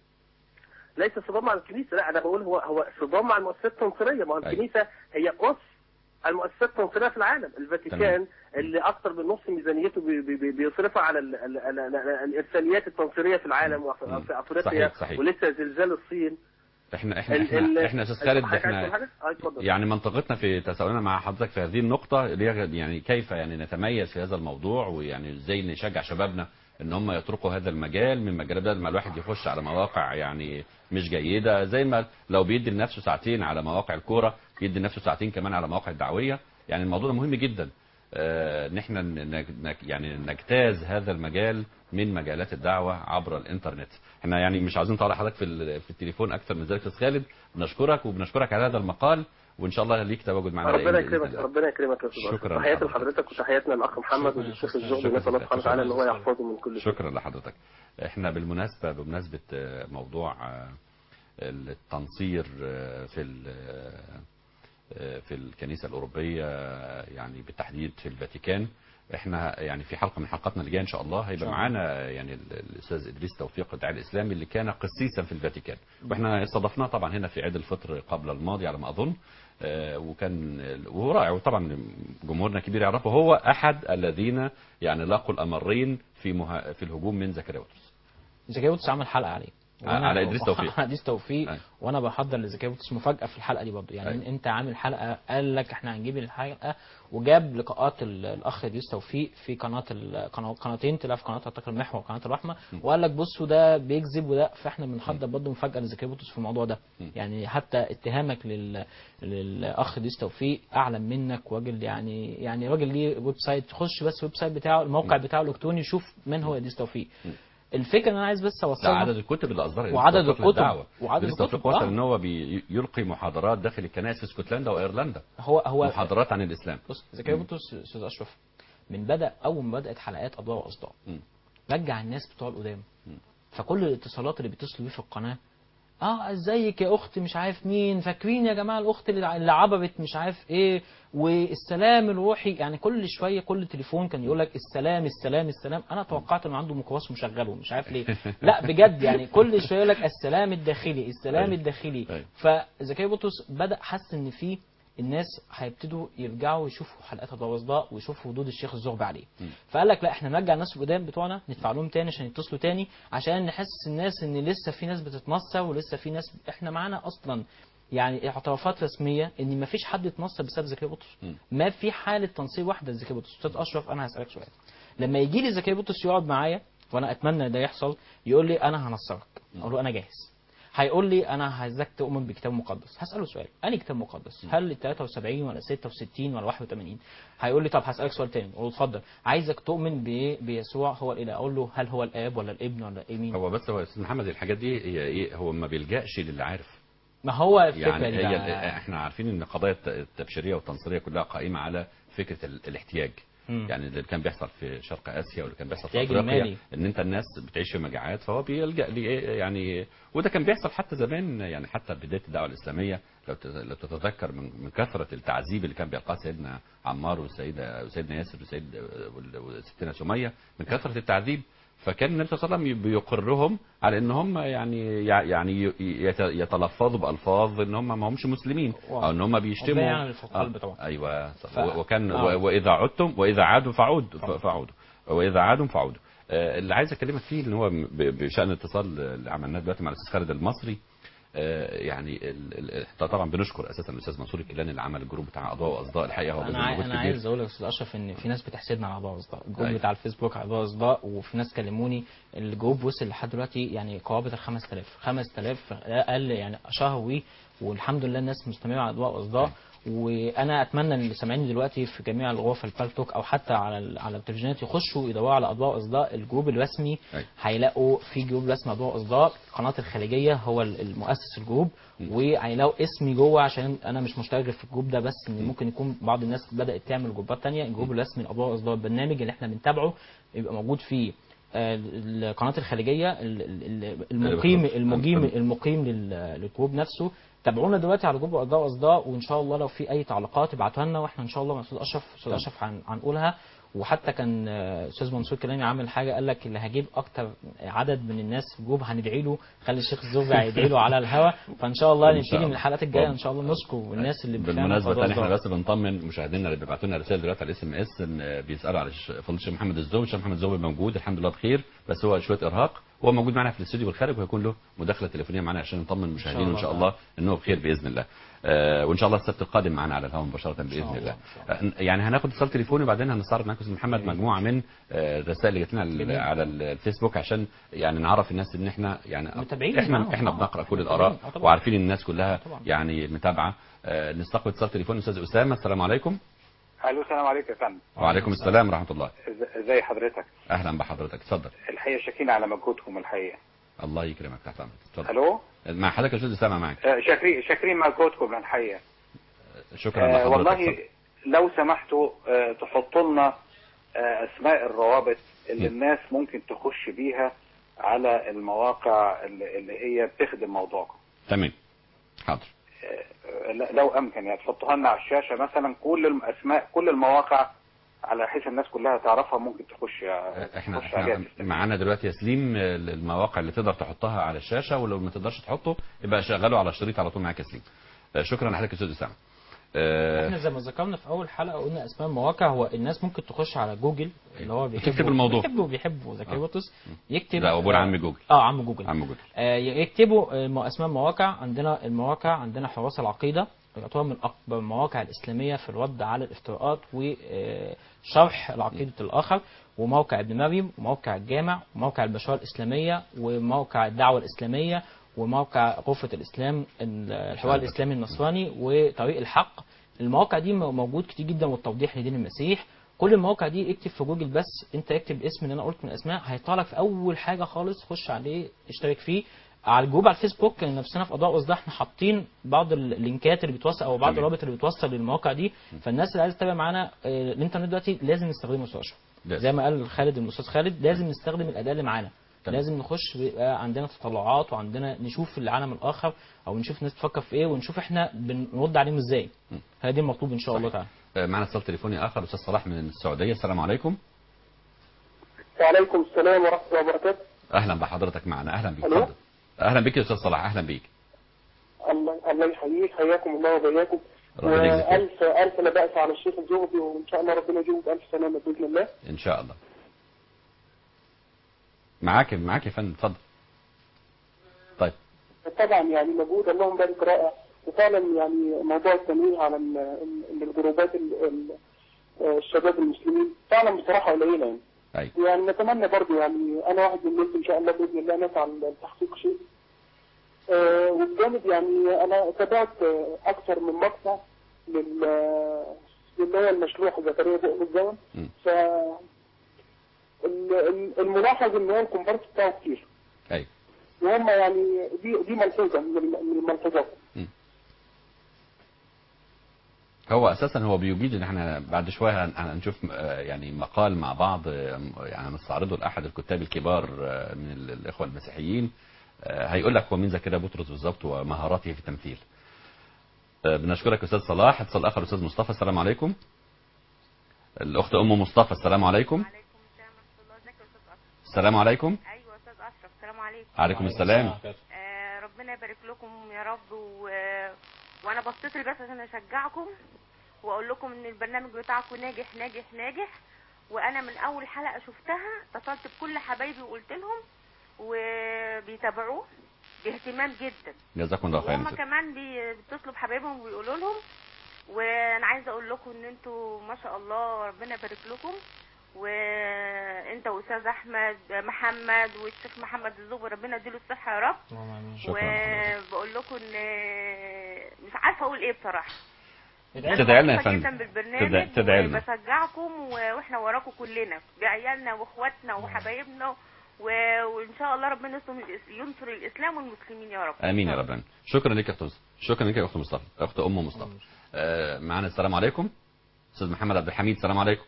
S6: ليس صدام مع الكنيسه لا انا بقول هو هو صدام مع المؤسسات التنصيريه ما هو
S3: أيوة.
S6: الكنيسه هي اس المؤسسات التنصيريه في العالم الفاتيكان
S3: تمام.
S6: اللي اكثر من نص ميزانيته بي- بي- بي- بيصرفها على ال- ال- ال- ال- الارساليات التنصيريه في العالم وفي
S3: مم.
S6: في افريقيا
S3: صحيح، صحيح.
S6: ولسه زلزال الصين
S3: احنا احنا
S6: ال-
S3: احنا,
S6: ال-
S3: احنا استاذ خالد
S6: حضرتك عايز تقول
S3: احنا
S6: حاجة؟ آه، اتفضل.
S3: يعني منطقتنا في تساؤلنا مع حضرتك في هذه النقطة اللي هي يعني كيف يعني نتميز في هذا الموضوع ويعني ازاي نشجع شبابنا ان هم يتركوا هذا المجال من مجال بدل ما الواحد يخش على مواقع يعني مش جيدة زي ما لو بيدي لنفسه ساعتين على مواقع الكورة يدي لنفسه ساعتين كمان على مواقع الدعوية يعني الموضوع ده مهم جدا آه، ان احنا ن- ن- يعني نجتاز هذا المجال من مجالات الدعوه عبر الانترنت احنا يعني مش عاوزين نطلع حضرتك في ال- في التليفون اكثر من ذلك يا استاذ خالد بنشكرك وبنشكرك على هذا المقال وان شاء الله ليك تواجد معنا
S6: ربنا
S3: دائما بإذن
S6: يكرمك
S3: الله.
S6: ربنا يكرمك يا استاذ
S3: شكراً
S6: تحياتي
S3: لحضرتك.
S6: لحضرتك وتحياتنا الاخ محمد
S4: شكراً.
S6: والشيخ
S4: شكراً.
S6: الزغبي نسال الله سبحانه وتعالى ان هو
S4: شكراً.
S6: يحفظه من كل شيء
S3: شكرا لحضرتك احنا بالمناسبة بمناسبة آه، موضوع آه، التنصير آه، في ال- آه، في الكنيسة الأوروبية آه، يعني بالتحديد في الفاتيكان احنا يعني في حلقة من حلقاتنا اللي جاية ان شاء الله هيبقى
S4: شاء الله.
S3: معانا يعني ال- الاستاذ ادريس توفيق الداعي الاسلامي اللي كان قسيسا في الفاتيكان واحنا استضفناه طبعا هنا في عيد الفطر قبل الماضي على ما اظن آه، وكان وهو رائع وطبعا جمهورنا كبير يعرفه هو احد الذين يعني لاقوا الامرين في مها في الهجوم من زكريا بطرس
S4: زكريا بطرس عمل حلقه عليه وأنا-
S3: على إدريس توفيق.
S4: على ادريس توفيق
S3: أيوة.
S4: وانا بحضر لزكريا بطرس مفاجاه في الحلقه دي برضه يعني
S3: أيوة.
S4: انت عامل حلقه قال لك احنا هنجيب الحلقه وجاب لقاءات ال- الاخ ادريس توفيق في قناه ال- قناه قناتين طلع في قناه اعتقد المحور وقناه الرحمه وقال لك بصوا ده بيكذب وده فاحنا بنحضر برضه مفاجاه لزكريا بطرس في الموضوع ده يعني حتى اتهامك لل... للاخ ادريس توفيق اعلم منك وراجل يعني يعني راجل ليه ويب سايت خش بس الويب سايت بتاعه الموقع بتاعه الالكتروني شوف من هو ادريس توفيق الفكره ان انا عايز بس
S3: ده
S4: اوصلها
S3: عدد الكتب اللي اصدرها
S4: وعدد
S3: إدريس توفيق
S4: الكتب.
S3: للدعوة.
S4: وعدد
S3: إدريس توفيق
S4: الكتب.
S3: وصل
S4: آه.
S3: ان هو بيلقي محاضرات داخل الكنائس في اسكتلندا وايرلندا
S4: هو هو
S3: محاضرات عن الاسلام
S4: بص زكريا بطرس استاذ اشرف من بدا اول ما بدات حلقات اضواء واصداء
S3: مم.
S4: رجع الناس بتوع القدام فكل الاتصالات اللي بيتصلوا بيه في القناه اه ازيك يا اخت مش عارف مين فاكرين يا جماعه الاخت اللي اللي عبرت مش عارف ايه والسلام الروحي يعني كل شويه كل تليفون كان يقول لك السلام السلام السلام انا توقعت انه عنده ميكروباص مشغله مش عارف ليه لا بجد يعني كل شويه يقول لك السلام الداخلي السلام
S3: أيوة.
S4: الداخلي
S3: أيوة.
S4: فزكريا بطرس بدا حس ان في الناس هيبتدوا يرجعوا يشوفوا حلقات اضواء واصداء ويشوفوا ردود الشيخ الزغبي عليه فقال لك لا احنا نرجع الناس القدام بتوعنا ندفع لهم تاني عشان يتصلوا تاني عشان نحسس الناس ان لسه في ناس بتتنصر ولسه في ناس احنا معانا اصلا يعني اعترافات رسميه ان ما فيش حد اتنصر بسبب زكريا بطرس ما في حاله تنصير واحده لزكريا بطرس استاذ اشرف انا هسالك سؤال لما يجي لي زكريا بطرس يقعد معايا وانا اتمنى ده يحصل يقول لي انا هنصرك اقول له انا جاهز هيقول لي انا عايزك تؤمن بكتاب مقدس هساله سؤال انهي كتاب مقدس هل ال 73 ولا 66 ولا 81 هيقول لي طب هسالك سؤال تاني اقول له اتفضل عايزك تؤمن بايه بيسوع هو الاله اقول له هل هو الاب ولا الابن ولا ايه مين
S3: هو بس هو استاذ محمد الحاجات دي هي ايه هو ما بيلجاش للي عارف
S4: ما هو الفكره
S3: يعني
S4: دي
S3: هي
S4: بقى.
S3: احنا عارفين ان قضايا الت- التبشيريه والتنصيريه كلها قائمه على فكره ال- الاحتياج
S4: مم.
S3: يعني اللي كان بيحصل في شرق اسيا واللي كان بيحصل في
S4: الاحتياج
S3: افريقيا
S4: المالي.
S3: ان انت الناس بتعيش في مجاعات فهو بيلجا لإيه يعني وده كان بيحصل حتى زمان يعني حتى بدايه الدعوه الاسلاميه لو تت- لو تتذكر من من كثره التعذيب اللي كان بيلقاه سيدنا عمار والسيده وسيدنا ياسر وسيد وال- وستنا سميه من كثره التعذيب فكان النبي صلى الله عليه وسلم بيقرهم على ان هم يعني يعني يت- يتلفظوا بالفاظ ان هم ما همش مسلمين او ان هم بيشتموا
S4: وبيان الف- القلب
S3: آه،
S4: طبعا.
S3: ايوه
S4: ف-
S3: و- وكان
S4: آه.
S3: و- واذا عدتم واذا عادوا فعود ف- فعودوا واذا عادوا فعودوا آه، اللي عايز اكلمك فيه اللي هو ب- بشان الاتصال اللي عملناه دلوقتي مع الاستاذ خالد المصري آه، يعني ال- ال- إحنا طبعا بنشكر اساسا الاستاذ منصور الكيلاني اللي عمل الجروب بتاع اضواء واصداء الحقيقه هو
S4: انا
S3: بذل
S4: عاي...
S3: مجهود
S4: انا
S3: كبير
S4: عايز اقول لك يا استاذ اشرف ان في ناس بتحسدنا على اضواء واصداء الجروب
S3: أيوة.
S4: بتاع الفيسبوك على اضواء واصداء وفي ناس كلموني الجروب وصل لحد دلوقتي يعني قرابه ال 5000 5000 اقل يعني شهر وي والحمد لله الناس مستمره على اضواء واصداء وانا اتمنى ان اللي سامعيني دلوقتي في جميع الغرف البالتوك او حتى على ال- على التلفزيونات يخشوا يدوروا على اضواء واصداء الجروب الرسمي
S3: أيوة.
S4: هيلاقوا في جروب رسمي اضواء واصداء قناه الخليجيه هو ال- المؤسس الجروب وهيلاقوا اسمي جوه عشان انا مش مشترك في الجروب ده بس ان ممكن يكون بعض الناس بدات تعمل جروبات تانية الجروب الرسمي الاضواء واصداء البرنامج اللي احنا بنتابعه يبقى موجود فيه آه، ال- قناه الخليجيه ال- ال- ال- المقيم
S3: بخصوص-
S4: المقيم
S3: أم-
S4: المقيم لل- للجروب نفسه تابعونا دلوقتي على جروب اضواء اصداء وان شاء الله لو في اي تعليقات ابعتوها لنا واحنا ان شاء الله مع استاذ اشرف استاذ اشرف هن- هنقولها وحتى كان آه، استاذ منصور كلامي عامل حاجه قال لك اللي هجيب اكتر عدد من الناس في الجروب هندعي له خلي الشيخ الزوجي هيدعي له على الهوا فان شاء الله
S3: إن شاء
S4: نبتدي من
S3: الله.
S4: الحلقات الجايه ان شاء الله نشكر الناس اللي بتفهم
S3: بالمناسبه
S4: أضواء
S3: تاني احنا
S4: أصداء.
S3: بس بنطمن مشاهدينا اللي بيبعتوا لنا رسائل دلوقتي على الاس ام اس ان بيسالوا على الش- فضيله الشيخ محمد الزوبي الشيخ محمد الزوبي موجود الحمد لله بخير بس هو شويه ارهاق هو موجود معنا في الاستوديو بالخارج وهيكون له مداخله تليفونيه معنا عشان نطمن المشاهدين وان
S4: الله
S3: شاء
S4: تعالى.
S3: الله ان هو بخير باذن الله آه وان شاء الله السبت القادم معنا على الهواء مباشره باذن
S4: الله،
S3: الله
S4: إن
S3: آه، يعني هناخد اتصال تليفوني وبعدين هنستعرض معاكم استاذ محمد مجموعه من آه، الرسائل اللي جت لنا على-
S4: جميل.
S3: على الفيسبوك عشان يعني نعرف الناس ان احنا يعني
S4: متابعين
S3: احنا
S4: معاهم.
S3: احنا
S4: آه،
S3: بنقرا كل
S4: متابعين.
S3: الاراء
S4: آه، طبعا.
S3: وعارفين الناس كلها
S4: طبعا.
S3: يعني متابعه آه، نستقبل اتصال تليفوني استاذ اسامه السلام عليكم
S7: الو السلام عليكم يا فندم
S3: وعليكم السلام ورحمه الله
S7: إز- ازي حضرتك
S3: اهلا بحضرتك اتفضل
S7: الحقيقه شاكرين على مجهودكم الحقيقه
S3: الله يكرمك تحت امرك اتفضل
S7: الو
S3: مع حضرتك يا استاذ اسامه معاك
S7: آه، شاكرين شاكرين مجهودكم الحقيقه
S3: شكرا
S7: آه،
S3: لحضرتك
S7: والله
S3: اتفضل.
S7: لو سمحتوا آه، تحطوا لنا آه، اسماء الروابط اللي
S3: م.
S7: الناس ممكن تخش بيها على المواقع اللي اللي هي بتخدم موضوعكم
S3: تمام حاضر
S7: آه، ل- لو امكن يعني تحطوها لنا على الشاشه مثلا كل الاسماء كل المواقع على حيث الناس كلها تعرفها ممكن تخش
S3: احنا
S7: تخش عليها
S3: احنا
S7: تستفيد.
S3: معانا دلوقتي يا سليم المواقع اللي تقدر تحطها على الشاشه ولو ما تقدرش تحطه يبقى شغله على الشريط على طول معاك يا سليم آه، شكرا لحضرتك يا استاذ اسامه آه،
S4: احنا زي ما ذكرنا في اول حلقه قلنا اسماء المواقع هو الناس ممكن تخش على جوجل اللي هو بيحبوا
S3: تكتب الموضوع.
S4: بيحبوا بيحبوا زكي
S3: آه.
S4: بطرس يكتب
S3: لا ابونا عم جوجل
S4: اه عم جوجل
S3: عم جوجل
S4: آه، يكتبوا آه، اسماء المواقع عندنا المواقع عندنا حراس العقيده يعتبر من اكبر المواقع الاسلاميه في الرد على الافتراءات وشرح العقيده الاخر وموقع ابن مريم وموقع الجامع وموقع البشاره الاسلاميه وموقع الدعوه الاسلاميه وموقع غرفه الاسلام الحوار الاسلامي النصراني وطريق الحق المواقع دي موجود كتير جدا والتوضيح لدين المسيح كل المواقع دي اكتب في جوجل بس انت اكتب اسم اللي انا قلت من الاسماء هيطلع لك في اول حاجه خالص خش عليه اشترك فيه على الجروب على الفيسبوك نفسنا في اضواء واصداء احنا حاطين بعض اللينكات اللي بتوصل او بعض
S3: تمام.
S4: الروابط اللي بتوصل للمواقع دي فالناس اللي عايزه تتابع معانا آه، الانترنت دلوقتي لازم نستخدمه استاذ اشرف
S3: لازم.
S4: زي ما قال خالد الاستاذ خالد لازم نستخدم الاداه اللي معانا
S3: تمام.
S4: لازم نخش بيبقى عندنا تطلعات وعندنا نشوف العالم الاخر او نشوف الناس تفكر في ايه ونشوف احنا بنرد عليهم ازاي هذه المطلوب ان شاء الله تعالى
S3: آه، معنا اتصال تليفوني اخر الاستاذ صلاح من السعوديه السلام عليكم
S6: وعليكم السلام ورحمة الله وبركاته
S3: اهلا بحضرتك معنا اهلا بيك
S6: ألو؟
S3: اتفضل اهلا بيك يا استاذ صلاح اهلا بيك
S6: الله الله يحييك حياكم الله وبياكم
S3: ربنا يجزيك خير.
S8: والف الف لا باس على الشيخ الزغبي وان شاء الله ربنا يجيبه بالف سلامه باذن الله
S3: ان شاء الله معاك معاك يا فندم اتفضل طيب
S8: طبعا يعني مجهود اللهم بارك رائع وفعلا يعني موضوع التنويه على ال- ال- الجروبات ال- ال- الشباب المسلمين فعلا بصراحه قليله يعني
S3: ايوه
S8: يعني نتمنى برضو يعني انا واحد من الناس ان شاء الله باذن الله نسعى لتحقيق شيء آه، وبجانب يعني انا تابعت آه، اكثر من مقطع لل اللي هو المشلوح زكريا بؤر الزمن
S3: مم.
S8: ف ال- ال- الملاحظ ان هو الكومبارس بتاعه كتير
S3: ايوه
S8: وهم يعني دي دي ملحوظه من الم- من الملحوظات
S3: هو اساسا هو بيجيد ان احنا بعد شويه هن- هنشوف آه، يعني مقال مع بعض آه، يعني نستعرضه لاحد الكتاب الكبار آه، من ال- الاخوه المسيحيين آه، هيقول لك هو مين زكريا بطرس بالظبط ومهاراته في التمثيل آه، بنشكرك استاذ صلاح اتصال اخر استاذ مصطفى السلام عليكم الاخت ام مصطفى السلام عليكم
S9: عليكم السلام ورحمة الله ازيك يا استاذ اشرف
S3: السلام عليكم
S9: ايوه استاذ اشرف السلام عليكم
S3: عليكم السلام
S9: آه ربنا يبارك لكم يا رب و... وانا بتصل بس عشان اشجعكم واقول لكم ان البرنامج بتاعكم ناجح ناجح ناجح وانا من اول حلقه شفتها اتصلت بكل حبايبي وقلت لهم وبيتابعوه باهتمام جدا
S3: جزاكم الله
S9: وهم
S3: خيرا
S9: كمان بي- بيتصلوا بحبايبهم وبيقولوا لهم وانا عايزه اقول لكم ان انتوا ما شاء الله ربنا يبارك لكم وانت واستاذ احمد محمد والشيخ محمد الزغبي ربنا يديله الصحه يا رب
S4: اللهم آمين.
S3: شكرا لحضرتك.
S9: وبقول لكم ان مش عارفه اقول ايه بصراحه
S4: ادعي
S9: أنا
S3: تدعي لنا يا
S9: مبسوطة
S3: فندم.
S9: جدا بالبرنامج
S3: تدعي- تدعي لنا.
S9: وبشجعكم و- واحنا وراكم كلنا بعيالنا واخواتنا وحبايبنا و- وان شاء الله ربنا ينصر الإس- ينصر الاسلام والمسلمين يا رب
S3: امين يا رب العالمين. شكرا لك يا اخت مصطفى شكرا لك يا اخت مصطفى اخت ام مصطفى آه، معنا السلام عليكم استاذ محمد عبد الحميد السلام عليكم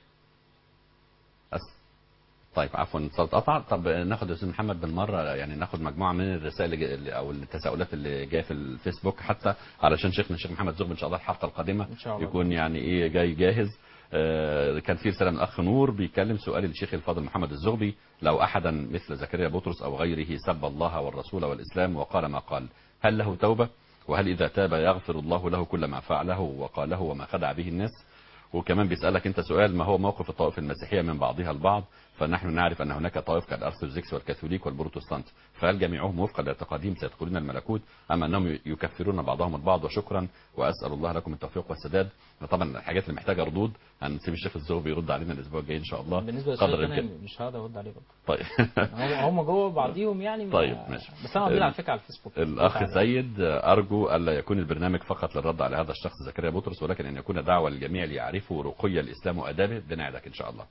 S3: أس... طيب عفوا اتصال اتقطع طب ناخد يا استاذ محمد بالمره يعني ناخد مجموعه من الرسائل اللي- اللي- او التساؤلات اللي جايه في الفيسبوك حتى علشان شيخنا الشيخ محمد زغب ان شاء الله الحلقه القادمه
S4: إن شاء الله.
S3: يكون يعني ايه جاي جاهز آه، كان في رساله من الاخ نور بيتكلم سؤال للشيخ الفاضل محمد الزغبي لو احدا مثل زكريا بطرس او غيره سب الله والرسول والاسلام وقال ما قال هل له توبه وهل اذا تاب يغفر الله له كل ما فعله وقاله وما خدع به الناس وكمان بيسألك انت سؤال ما هو موقف الطوائف المسيحية من بعضها البعض فنحن نعرف ان هناك طوائف كالارثوذكس والكاثوليك والبروتستانت فهل جميعهم وفقا لاعتقادهم سيدخلون الملكوت ام انهم يكفرون بعضهم البعض وشكرا واسال الله لكم التوفيق والسداد طبعا الحاجات اللي محتاجه ردود هنسيب الشيخ الزغبي يرد علينا الاسبوع الجاي ان شاء الله
S4: بالنسبه
S3: قدر
S4: للسؤال انا
S3: الامكان
S4: مش هقدر ارد عليه برضه
S3: طيب
S4: هم هم جوه بعضيهم يعني ما-
S3: طيب، ماشي.
S4: بس انا موجود على فكره على الفيسبوك
S3: الاخ
S4: تعالى.
S3: سيد ارجو الا يكون البرنامج فقط للرد على هذا الشخص زكريا بطرس ولكن ان يكون دعوه للجميع ليعرفوا رقي الاسلام وادابه بنعدك ان شاء الله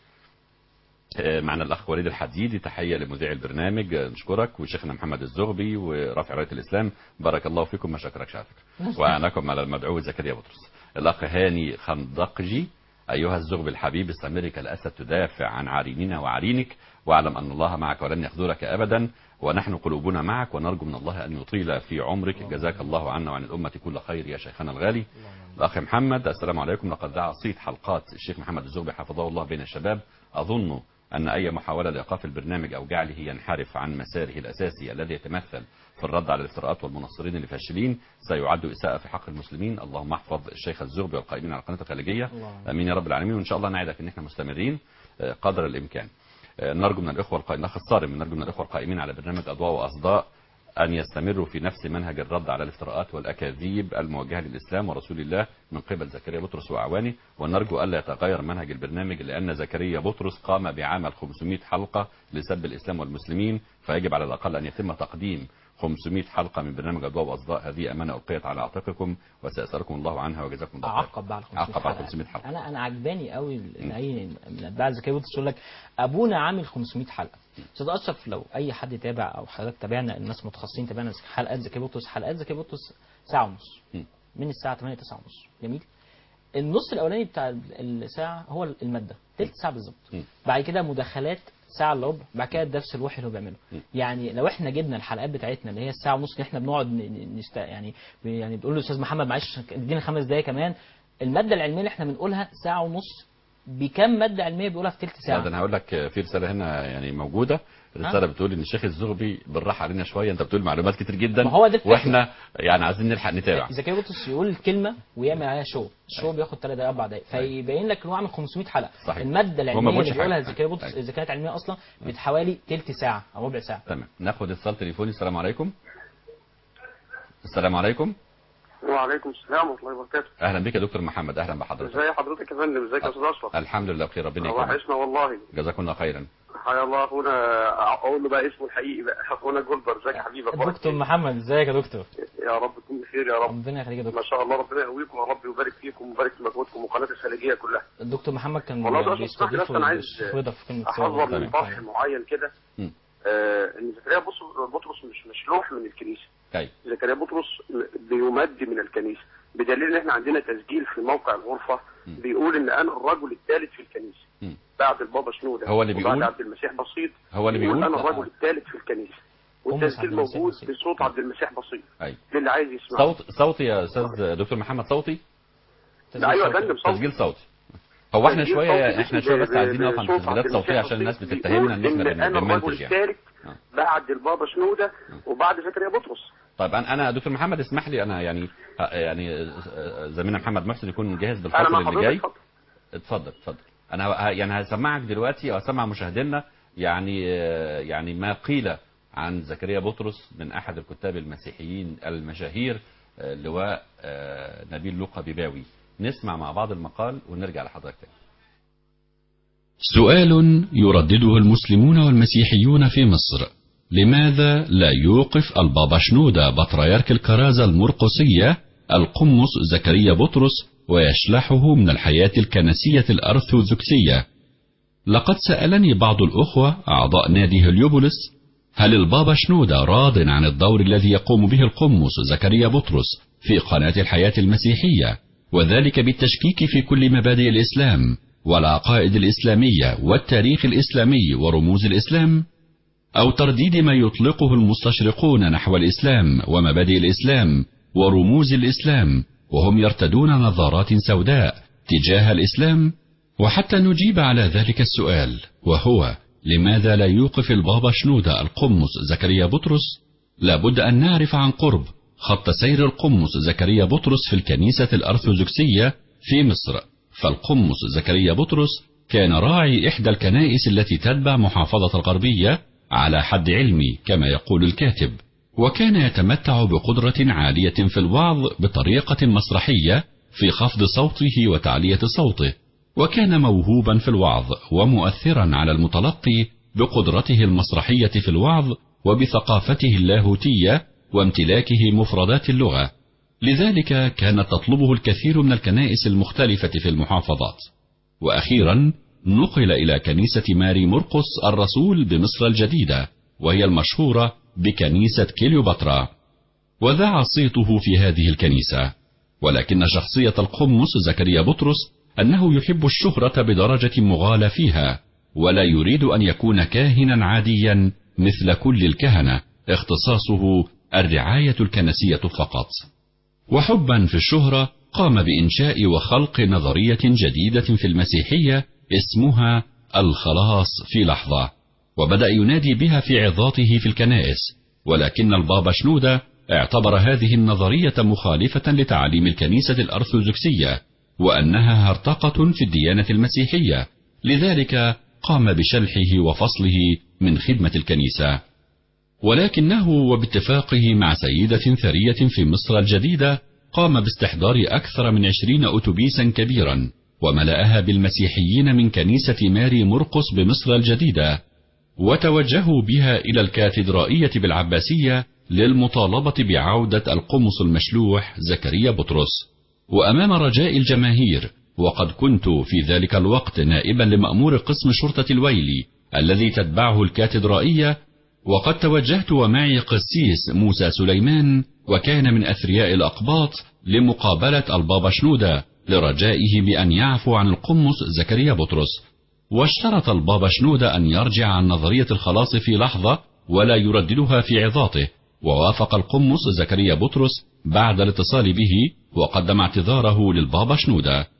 S3: آه، معنا الاخ وليد الحديدي تحيه لمذيع البرنامج آه، نشكرك وشيخنا محمد الزغبي ورافع رايه الاسلام بارك الله فيكم ما شكركش على فكره واعناكم على المدعو زكريا بطرس الاخ هاني خندقجي ايها الزغبي الحبيب استمري كالاسد تدافع عن عاريننا وعرينك واعلم ان الله معك ولن يخذلك ابدا ونحن قلوبنا معك ونرجو من الله ان يطيل في عمرك جزاك الله عنا وعن الامه كل خير يا شيخنا الغالي الاخ محمد السلام عليكم لقد دعا صيت حلقات الشيخ محمد الزغبي حفظه الله بين الشباب اظن أن أي محاولة لإيقاف البرنامج أو جعله ينحرف عن مساره الأساسي الذي يتمثل في الرد على الافتراءات والمنصرين الفاشلين سيعد إساءة في حق المسلمين اللهم احفظ الشيخ الزغبي والقائمين على القناة الخليجية
S4: اللهم
S3: أمين يا رب العالمين وإن شاء الله نعدك أن احنا مستمرين آه، قدر الإمكان آه، نرجو من الإخوة القائمين الأخ الصارم نرجو من الإخوة القائمين على برنامج أضواء وأصداء أن يستمروا في نفس منهج الرد على الافتراءات والأكاذيب الموجهة للإسلام ورسول الله من قبل زكريا بطرس وأعوانه ونرجو ألا يتغير منهج البرنامج لأن زكريا بطرس قام بعمل 500 حلقة لسب الإسلام والمسلمين فيجب على الأقل أن يتم تقديم 500 حلقة من برنامج أضواء وأصداء هذه أمانة ألقيت على عاتقكم وسيسألكم الله عنها وجزاكم الله خير
S4: اعقب بقى على 500
S3: أعقب على
S4: حلقة.
S3: 500 حلقة
S4: انا انا عجباني قوي ان اي من اتباع زكريا بطرس يقول لك ابونا عامل 500 حلقه استاذ اشرف لو اي حد تابع او حضرتك تابعنا الناس متخصصين تابعنا حلقات زكريا بطرس حلقات زكريا بطرس ساعه ونص
S3: م.
S4: من الساعه 8 9 ونص جميل النص الاولاني بتاع الساعه هو الماده تلت ساعه بالظبط
S3: م.
S4: بعد كده مداخلات ساعه الا ربع بعد كده الدرس الوحي اللي هو بيعمله
S3: م.
S4: يعني لو احنا جبنا الحلقات بتاعتنا اللي هي الساعه ونص اللي احنا بنقعد ن- ن- نست يعني يعني بنقول له استاذ محمد معلش ادينا خمس دقايق كمان الماده العلميه اللي احنا بنقولها ساعه ونص بكم ماده علميه بيقولها في ثلث
S3: لا،
S4: ساعه
S3: ده انا هقول لك في رساله هنا يعني موجوده رساله بتقول ان الشيخ الزغبي بالراحه علينا شويه انت بتقول معلومات كتير جدا
S4: ما هو ده الفكرة.
S3: واحنا يعني عايزين نلحق نتابع
S4: اذا كان بطرس يقول الكلمه ويعمل عليها شو الشو بياخد 3 دقائق 4 دقائق فيبين لك ان هو عامل 500 حلقه
S3: صحيح.
S4: الماده
S3: هو ما
S4: العلميه
S3: بيقولش
S4: اللي بيقولها
S3: حاجة.
S4: زكريا بطرس
S3: أيوة.
S4: اذا كانت علميه اصلا بحوالي ثلث ساعه او ربع ساعه
S3: تمام ناخد اتصال تليفوني السلام عليكم السلام عليكم
S6: وعليكم السلام ورحمه الله وبركاته
S3: اهلا بك يا دكتور محمد اهلا بحضرتك
S6: ازي حضرتك يا فندم ازيك يا استاذ اشرف
S3: الحمد لله بخير ربنا يكرمك
S6: وحشنا والله
S3: جزاكم الله خيرا
S6: حيا الله اخونا اقول له بقى اسمه الحقيقي بقى اخونا جولبر ازيك يا حبيبي أخبارك
S4: دكتور
S6: إيه؟
S4: محمد ازيك يا دكتور
S6: يا رب تكون بخير يا رب
S4: ربنا يخليك يا
S6: ما
S4: دكتور
S6: شاء الله ربنا يقويكم يا رب ويبارك فيكم ويبارك في مجهودكم وقناه الخليجيه كلها
S4: الدكتور محمد كان
S6: والله ده اسمح لي بس
S4: بيستضيفه
S6: انا عايز
S4: الشيخ رضا في كلمه
S6: احذر
S4: سر.
S6: من طرح معين كده
S3: مم.
S6: آه ان زكريا بطرس بطرس مش مشلوح من الكنيسه
S3: طيب
S6: زكريا بطرس بيمد من الكنيسه بدليل ان احنا عندنا تسجيل في موقع الغرفه
S3: مم.
S6: بيقول ان انا الرجل الثالث في الكنيسه
S3: مم.
S6: بعد البابا شنوده
S3: هو اللي
S6: وبعد
S3: بيقول؟
S6: عبد المسيح بسيط
S3: هو اللي بيقول
S6: انا الرجل الثالث في الكنيسه
S4: عبد
S6: والتسجيل
S4: المسيح
S6: موجود
S4: بسيط.
S6: بصوت عبد المسيح بسيط
S3: ايوه
S6: للي عايز يسمع
S3: صوت صوتي يا استاذ دكتور محمد صوتي
S6: لا ايوه يا فندم صوت
S3: تسجيل صوتي هو احنا
S6: تسجيل
S3: شويه
S6: صوتي
S3: احنا شويه بس
S6: ب-
S3: عايزين نقف عند
S6: بصوت
S3: تسجيلات
S6: عبد
S3: صوتيه
S6: المسيح
S3: عشان الناس
S6: بسيط
S3: بتتهمنا ان
S6: بيقول
S3: احنا
S6: انا الرجل
S3: بنمنتج يعني
S6: الثالث
S3: آه.
S6: بعد البابا شنوده وبعد زكريا بطرس
S3: طيب انا انا دكتور محمد اسمح لي انا يعني يعني زميلنا محمد محسن يكون جاهز
S6: انا
S3: بالفصل
S6: مع
S3: اللي
S6: حضرتك
S3: جاي
S6: اتفضل.
S3: اتفضل اتفضل انا ه- يعني هسمعك دلوقتي او اسمع مشاهدينا يعني آه، يعني ما قيل عن زكريا بطرس من احد الكتاب المسيحيين المشاهير آه، اللواء آه، نبيل لوقا بيباوي نسمع مع بعض المقال ونرجع لحضرتك تاني
S10: سؤال يردده المسلمون والمسيحيون في مصر لماذا لا يوقف البابا شنودة بطريرك الكرازة المرقسية القمص زكريا بطرس ويشلحه من الحياة الكنسية الأرثوذكسية لقد سألني بعض الأخوة أعضاء نادي هليوبوليس هل البابا شنودة راض عن الدور الذي يقوم به القمص زكريا بطرس في قناة الحياة المسيحية وذلك بالتشكيك في كل مبادئ الإسلام والعقائد الإسلامية والتاريخ الإسلامي ورموز الإسلام أو ترديد ما يطلقه المستشرقون نحو الإسلام ومبادئ الإسلام ورموز الإسلام وهم يرتدون نظارات سوداء تجاه الإسلام وحتى نجيب على ذلك السؤال وهو لماذا لا يوقف البابا شنودة القمص زكريا بطرس لابد أن نعرف عن قرب خط سير القمص زكريا بطرس في الكنيسة الأرثوذكسية في مصر فالقمص زكريا بطرس كان راعي إحدى الكنائس التي تتبع محافظة الغربية على حد علمي كما يقول الكاتب وكان يتمتع بقدرة عالية في الوعظ بطريقة مسرحية في خفض صوته وتعلية صوته وكان موهوبا في الوعظ ومؤثرا على المتلقي بقدرته المسرحية في الوعظ وبثقافته اللاهوتية وامتلاكه مفردات اللغة لذلك كانت تطلبه الكثير من الكنائس المختلفة في المحافظات وأخيرا نقل إلى كنيسة ماري مرقس الرسول بمصر الجديدة وهي المشهورة بكنيسة كليوباترا وذاع صيته في هذه الكنيسة ولكن شخصية القمص زكريا بطرس أنه يحب الشهرة بدرجة مغالى فيها ولا يريد أن يكون كاهنا عاديا مثل كل الكهنة اختصاصه الرعاية الكنسية فقط وحبا في الشهرة قام بإنشاء وخلق نظرية جديدة في المسيحية اسمها الخلاص في لحظة وبدأ ينادي بها في عظاته في الكنائس ولكن البابا شنودة اعتبر هذه النظرية مخالفة لتعاليم الكنيسة الأرثوذكسية وأنها هرطقة في الديانة المسيحية لذلك قام بشلحه وفصله من خدمة الكنيسة ولكنه وباتفاقه مع سيدة ثرية في مصر الجديدة قام باستحضار أكثر من عشرين أتوبيسا كبيرا وملأها بالمسيحيين من كنيسة ماري مرقس بمصر الجديدة وتوجهوا بها إلى الكاتدرائية بالعباسية للمطالبة بعودة القمص المشلوح زكريا بطرس وأمام رجاء الجماهير وقد كنت في ذلك الوقت نائبا لمأمور قسم شرطة الويلي الذي تتبعه الكاتدرائية وقد توجهت ومعي قسيس موسى سليمان وكان من أثرياء الأقباط لمقابلة البابا شنودة لرجائه بأن يعفو عن القمص زكريا بطرس واشترط البابا شنودة أن يرجع عن نظرية الخلاص في لحظة ولا يرددها في عظاته ووافق القمص زكريا بطرس بعد الاتصال به وقدم اعتذاره للبابا شنودة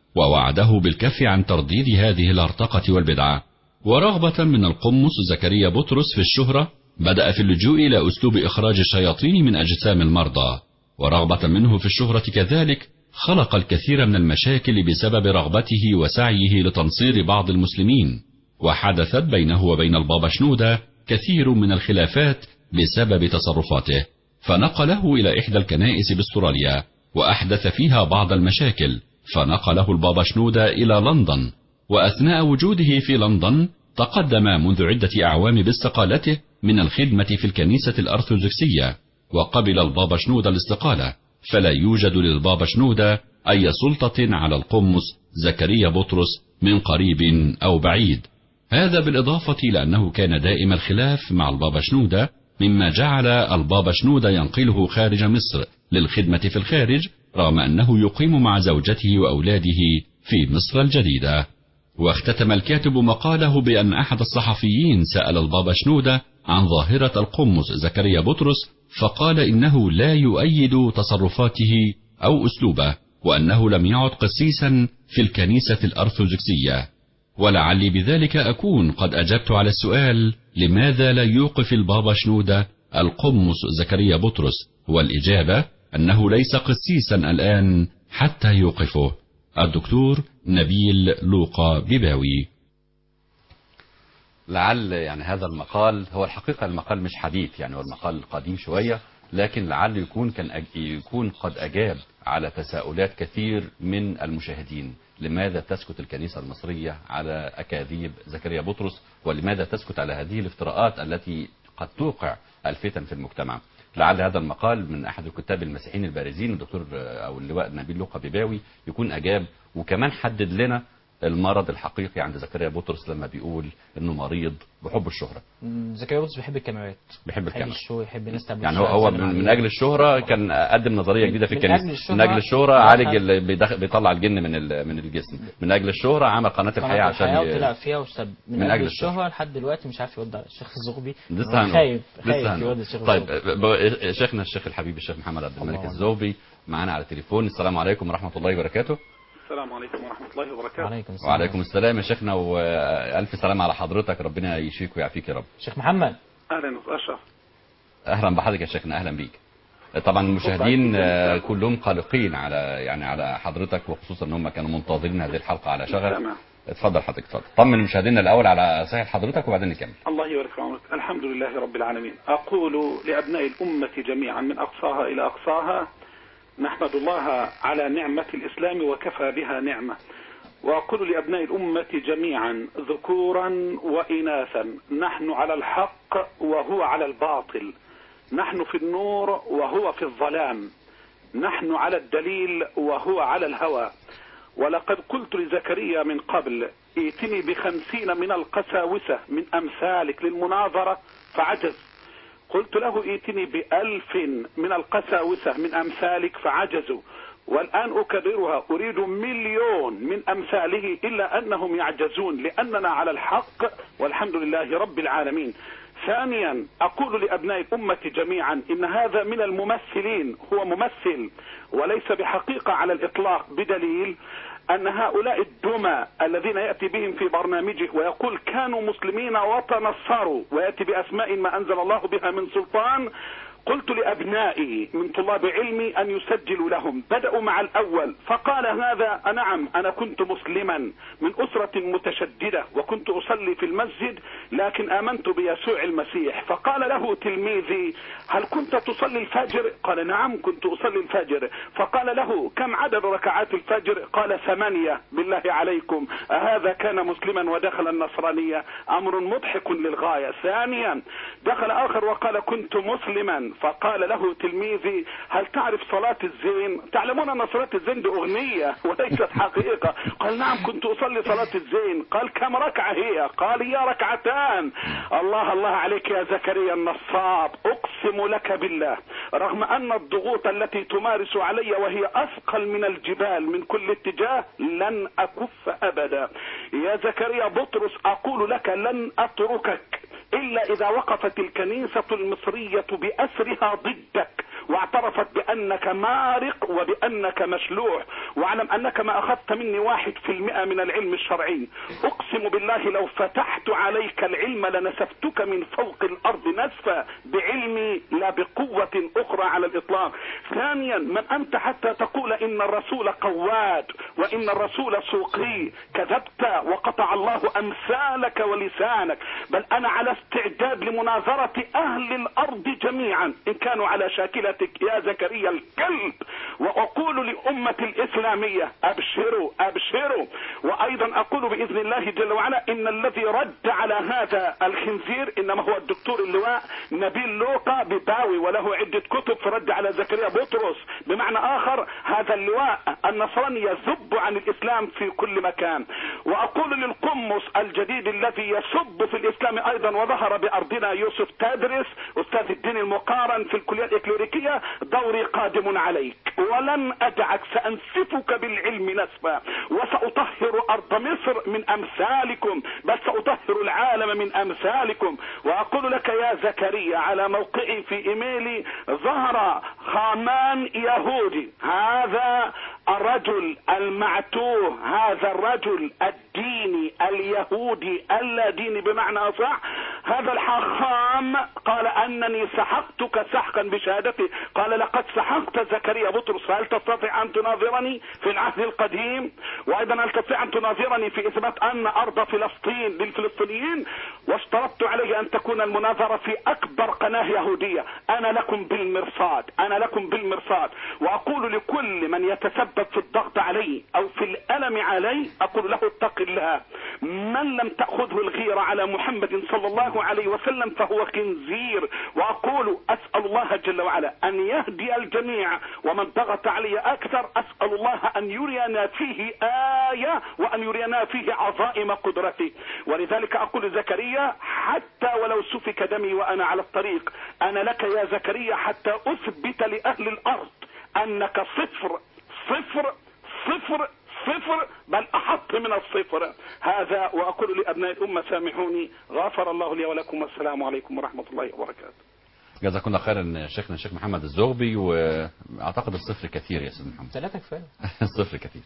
S10: ووعده بالكف عن ترديد هذه الهرطقة والبدعة ورغبة من القمص زكريا بطرس في الشهرة بدأ في اللجوء إلى أسلوب إخراج الشياطين من أجسام المرضى ورغبة منه في الشهرة كذلك خلق الكثير من المشاكل بسبب رغبته وسعيه لتنصير بعض المسلمين وحدثت بينه وبين البابا شنودة كثير من الخلافات بسبب تصرفاته فنقله إلى إحدى الكنائس باستراليا وأحدث فيها بعض المشاكل فنقله البابا شنودة إلى لندن وأثناء وجوده في لندن تقدم منذ عدة أعوام باستقالته من الخدمة في الكنيسة الأرثوذكسية وقبل البابا شنودة الاستقالة فلا يوجد للبابا شنودة أي سلطة على القمص زكريا بطرس من قريب أو بعيد هذا بالإضافة إلى أنه كان دائم الخلاف مع البابا شنودة مما جعل البابا شنودة ينقله خارج مصر للخدمة في الخارج رغم أنه يقيم مع زوجته وأولاده في مصر الجديدة واختتم الكاتب مقاله بأن أحد الصحفيين سأل البابا شنودة عن ظاهرة القمص زكريا بطرس فقال إنه لا يؤيد تصرفاته أو أسلوبه وأنه لم يعد قسيسا في الكنيسة الأرثوذكسية ولعلي بذلك أكون قد أجبت على السؤال لماذا لا يوقف البابا شنودة القمص زكريا بطرس والإجابة أنه ليس قسيسا الآن حتى يوقفه الدكتور نبيل لوقا بباوي
S3: لعل يعني هذا المقال هو الحقيقة المقال مش حديث يعني هو المقال قديم شوية لكن لعل يكون كان أج... يكون قد أجاب على تساؤلات كثير من المشاهدين لماذا تسكت الكنيسة المصرية على أكاذيب زكريا بطرس ولماذا تسكت على هذه الافتراءات التي قد توقع الفتن في المجتمع لعل هذا المقال من أحد الكتاب المسيحيين البارزين الدكتور أو اللواء نبيل لوقا بباوي يكون أجاب وكمان حدد لنا المرض الحقيقي عند زكريا بطرس لما بيقول انه مريض بحب الشهرة
S4: مم، زكريا بطرس بيحب الكاميرات
S3: بيحب
S4: بيحب
S3: الكاميرا
S4: الشو يحب الناس تعمل
S3: يعني
S4: شو،
S3: هو هو
S4: يسلم
S3: من, من
S4: عليه.
S3: اجل الشهرة كان قدم نظرية جديدة في
S4: من
S3: الكنيسة
S4: أجل الشهرة
S3: من اجل الشهرة
S4: دخل-
S3: عالج اللي بيدخ- بيطلع الجن من ال- من الجسم من اجل الشهرة عمل قناة الحياة
S4: قناة
S3: عشان
S4: الحياة
S3: ي-
S4: وطلع فيها وسب من,
S3: من
S4: أجل,
S3: أجل
S4: الشهرة لحد دلوقتي مش عارف يرد على الشيخ الزغبي
S3: لسه
S4: هو
S3: هنقول.
S4: خايف
S3: لسه
S4: خايف
S3: هنقول.
S4: يرد الشيخ
S3: طيب
S4: الزغبي
S3: ب- شيخنا الشيخ الحبيب الشيخ محمد عبد الملك
S4: الله
S3: الزوبي معانا على التليفون السلام عليكم ورحمة الله وبركاته
S7: السلام عليكم ورحمة الله وبركاته
S4: وعليكم السلام
S3: وعليكم السلام يا شيخنا والف سلام على حضرتك ربنا يشفيك ويعافيك يا رب
S4: شيخ محمد
S7: أهلا أشرف
S3: اهلا بحضرتك يا شيخنا اهلا بيك طبعا المشاهدين آه، كلهم قلقين على يعني على حضرتك وخصوصا ان هم كانوا منتظرين هذه الحلقه على شغف
S7: تمام.
S3: اتفضل حضرتك اتفضل طمن مشاهدينا الاول على صحه حضرتك وبعدين نكمل
S7: الله يبارك في عمرك الحمد لله رب العالمين أقول لأبناء الأمة جميعا من أقصاها إلى أقصاها نحمد الله على نعمة الإسلام وكفى بها نعمة وأقول لأبناء الأمة جميعا ذكورا وإناثا نحن على الحق وهو على الباطل نحن في النور وهو في الظلام نحن على الدليل وهو على الهوى ولقد قلت لزكريا من قبل ائتني بخمسين من القساوسة من أمثالك للمناظرة فعجز قلت له ائتني بألف من القساوسة من أمثالك فعجزوا والآن أكررها أريد مليون من أمثاله إلا أنهم يعجزون لأننا على الحق والحمد لله رب العالمين ثانيا أقول لأبناء الأمة جميعا إن هذا من الممثلين هو ممثل وليس بحقيقة على الإطلاق بدليل أن هؤلاء الدمى الذين يأتي بهم في برنامجه ويقول كانوا مسلمين وتنصروا ويأتي بأسماء ما أنزل الله بها من سلطان قلت لأبنائي من طلاب علمي أن يسجلوا لهم بدأوا مع الأول فقال هذا نعم أنا كنت مسلما من أسرة متشددة وكنت أصلي في المسجد لكن آمنت بيسوع المسيح فقال له تلميذي هل كنت تصلي الفجر قال نعم كنت أصلي الفجر فقال له كم عدد ركعات الفجر قال ثمانية بالله عليكم أهذا كان مسلما ودخل النصرانية أمر مضحك للغاية ثانيا دخل آخر وقال كنت مسلما فقال له تلميذي هل تعرف صلاة الزين تعلمون أن صلاة الزين دي أغنية وليست حقيقة قال نعم كنت أصلي صلاة الزين قال كم ركعة هي قال هي ركعتان الله الله عليك يا زكريا النصاب أقسم لك بالله رغم أن الضغوط التي تمارس علي وهي أثقل من الجبال من كل اتجاه لن أكف أبدا يا زكريا بطرس أقول لك لن أتركك إلا إذا وقفت الكنيسة المصرية بأسرها ضدك واعترفت بأنك مارق وبأنك مشلوع واعلم أنك ما أخذت مني واحد في المئة من العلم الشرعي أقسم بالله لو فتحت عليك العلم لنسفتك من فوق الأرض نسفا بعلمي لا بقوة أخرى على الإطلاق ثانيا من أنت حتى تقول إن الرسول قواد وإن الرسول سوقي كذبت وقطع الله أمثالك ولسانك بل أنا على استعداد لمناظرة أهل الأرض جميعا إن كانوا على شاكلتك يا زكريا الكلب وأقول لأمة الإسلامية أبشروا أبشروا وأيضا أقول بإذن الله جل وعلا إن الذي رد على هذا الخنزير إنما هو الدكتور اللواء نبيل لوقا بباوي وله عدة كتب في رد على زكريا بطرس بمعنى آخر هذا اللواء النصراني يذب عن الإسلام في كل مكان وأقول للقمص الجديد الذي يسب في الإسلام أيضا وظهر بأرضنا يوسف تدرس أستاذ الدين المقارن في الكلية الإكليريكية دوري قادم عليك ولن أدعك سأنسفك بالعلم نسفا وسأطهر أرض مصر من أمثالكم بل سأطهر العالم من أمثالكم وأقول لك يا زكريا على موقعي في إيميلي ظهر خامان يهودي هذا الرجل المعتوه هذا الرجل الديني اليهودي اللاديني بمعنى أصح هذا الحاخام قال أنني سحقتك سحقا بشهادتي قال لقد سحقت زكريا بطرس هل تستطيع أن تناظرني في العهد القديم وأيضا هل تستطيع أن تناظرني في إثبات أن أرض فلسطين للفلسطينيين واشترطت عليه أن تكون المناظرة في أكبر قناة يهودية أنا لكم بالمرصاد أنا لكم بالمرصاد وأقول لكل من يتسبب في الضغط علي أو في الألم علي أقول له اتق الله من لم تأخذه الغيرة على محمد صلى الله عليه وسلم فهو خنزير وأقول أسأل الله جل وعلا أن يهدي الجميع ومن ضغط علي أكثر أسأل الله أن يرينا فيه آية وأن يرينا فيه عظائم قدرته ولذلك أقول زكريا حتى ولو سفك دمي وأنا على الطريق أنا لك يا زكريا حتى أثبت لأهل الأرض أنك صفر صفر صفر صفر بل أحط من الصفر هذا وأقول لأبناء الأمة سامحوني غفر الله لي ولكم والسلام عليكم ورحمة الله وبركاته
S3: جزاكم الله خيرا شيخنا الشيخ محمد الزغبي واعتقد الصفر كثير يا سيدي محمد
S4: ثلاثة كفاية
S3: الصفر كثير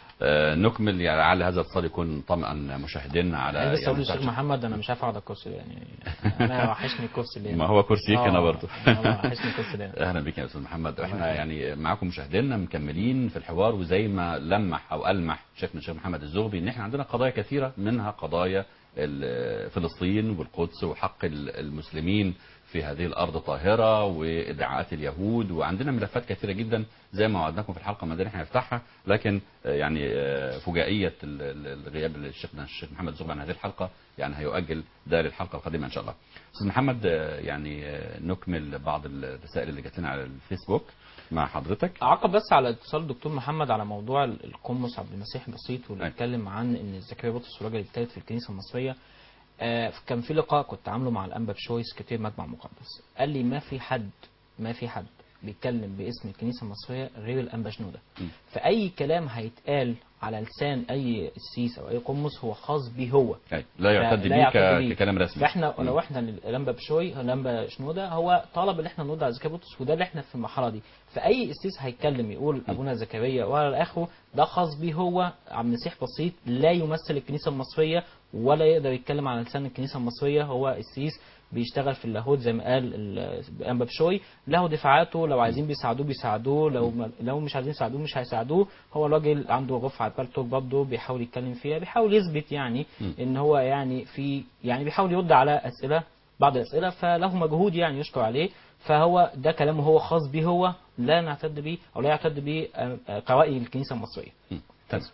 S3: آه نكمل يعني لعل هذا الاتصال يكون طمئا مشاهدينا على
S4: انا بس اقول
S3: يعني
S4: للشيخ محمد انا مش عارف اقعد على الكرسي ده يعني انا وحشني الكرسي اللي هنا.
S3: ما هو كرسيك
S4: آه،
S3: هنا برضه
S4: آه، وحشني الكرسي اللي هنا.
S3: اهلا بك يا استاذ محمد احنا
S4: يخليك.
S3: يعني معاكم مشاهدينا مكملين في الحوار وزي ما لمح او المح شيخنا الشيخ محمد الزغبي ان احنا عندنا قضايا كثيره منها قضايا ال- فلسطين والقدس وحق ال- المسلمين في هذه الارض طاهره وادعاءات اليهود وعندنا ملفات كثيره جدا زي ما وعدناكم في الحلقه ما احنا نفتحها لكن آه، يعني آه، فجائيه ال- ال- الغياب الشيخنا الشيخ محمد الزغبي عن هذه الحلقه يعني هيؤجل ده للحلقه القادمه ان شاء الله. استاذ محمد آه، يعني آه، نكمل بعض الرسائل اللي جات لنا على الفيسبوك مع حضرتك.
S4: اعقب بس على اتصال الدكتور محمد على موضوع القمص عبد المسيح بسيط واللي
S3: أيوة.
S4: اتكلم عن ان زكريا بطرس الراجل الثالث في الكنيسه المصريه آه، كان في لقاء كنت عامله مع الانبا بشويس كتير مجمع مقدس قال لي ما في حد ما في حد بيتكلم باسم الكنيسه المصريه غير الانبا شنوده
S3: م.
S4: فاي كلام هيتقال على لسان اي قسيس او اي قمص هو خاص بيه هو
S3: أي. لا يعتد
S4: لا
S3: به
S4: يعتد
S3: ك-
S4: بيه.
S3: ككلام رسمي.
S4: فاحنا
S3: مم.
S4: لو احنا الانبا بشوي الانبا شنوده هو طلب ان احنا نرد على زكريا بطرس وده اللي احنا في المرحله دي فاي قسيس هيتكلم يقول ابونا زكريا ولا اخره ده خاص بيه هو عبد المسيح بسيط لا يمثل الكنيسه المصريه ولا يقدر يتكلم على لسان الكنيسه المصريه هو قسيس بيشتغل في اللاهوت زي ما قال ال- الانبا بشوي له دفاعاته لو عايزين بيساعدوه بيساعدوه لو ما لو مش عايزين يساعدوه مش هيساعدوه هو الراجل عنده رفعه بالتوك برضه بيحاول يتكلم فيها بيحاول يثبت يعني ان هو يعني في يعني بيحاول يرد على اسئله بعض الاسئله فله مجهود يعني يشكر عليه فهو ده كلامه هو خاص به هو لا نعتد به او لا يعتد به آه، آه، قوائم الكنيسه المصريه
S3: مم. تمام.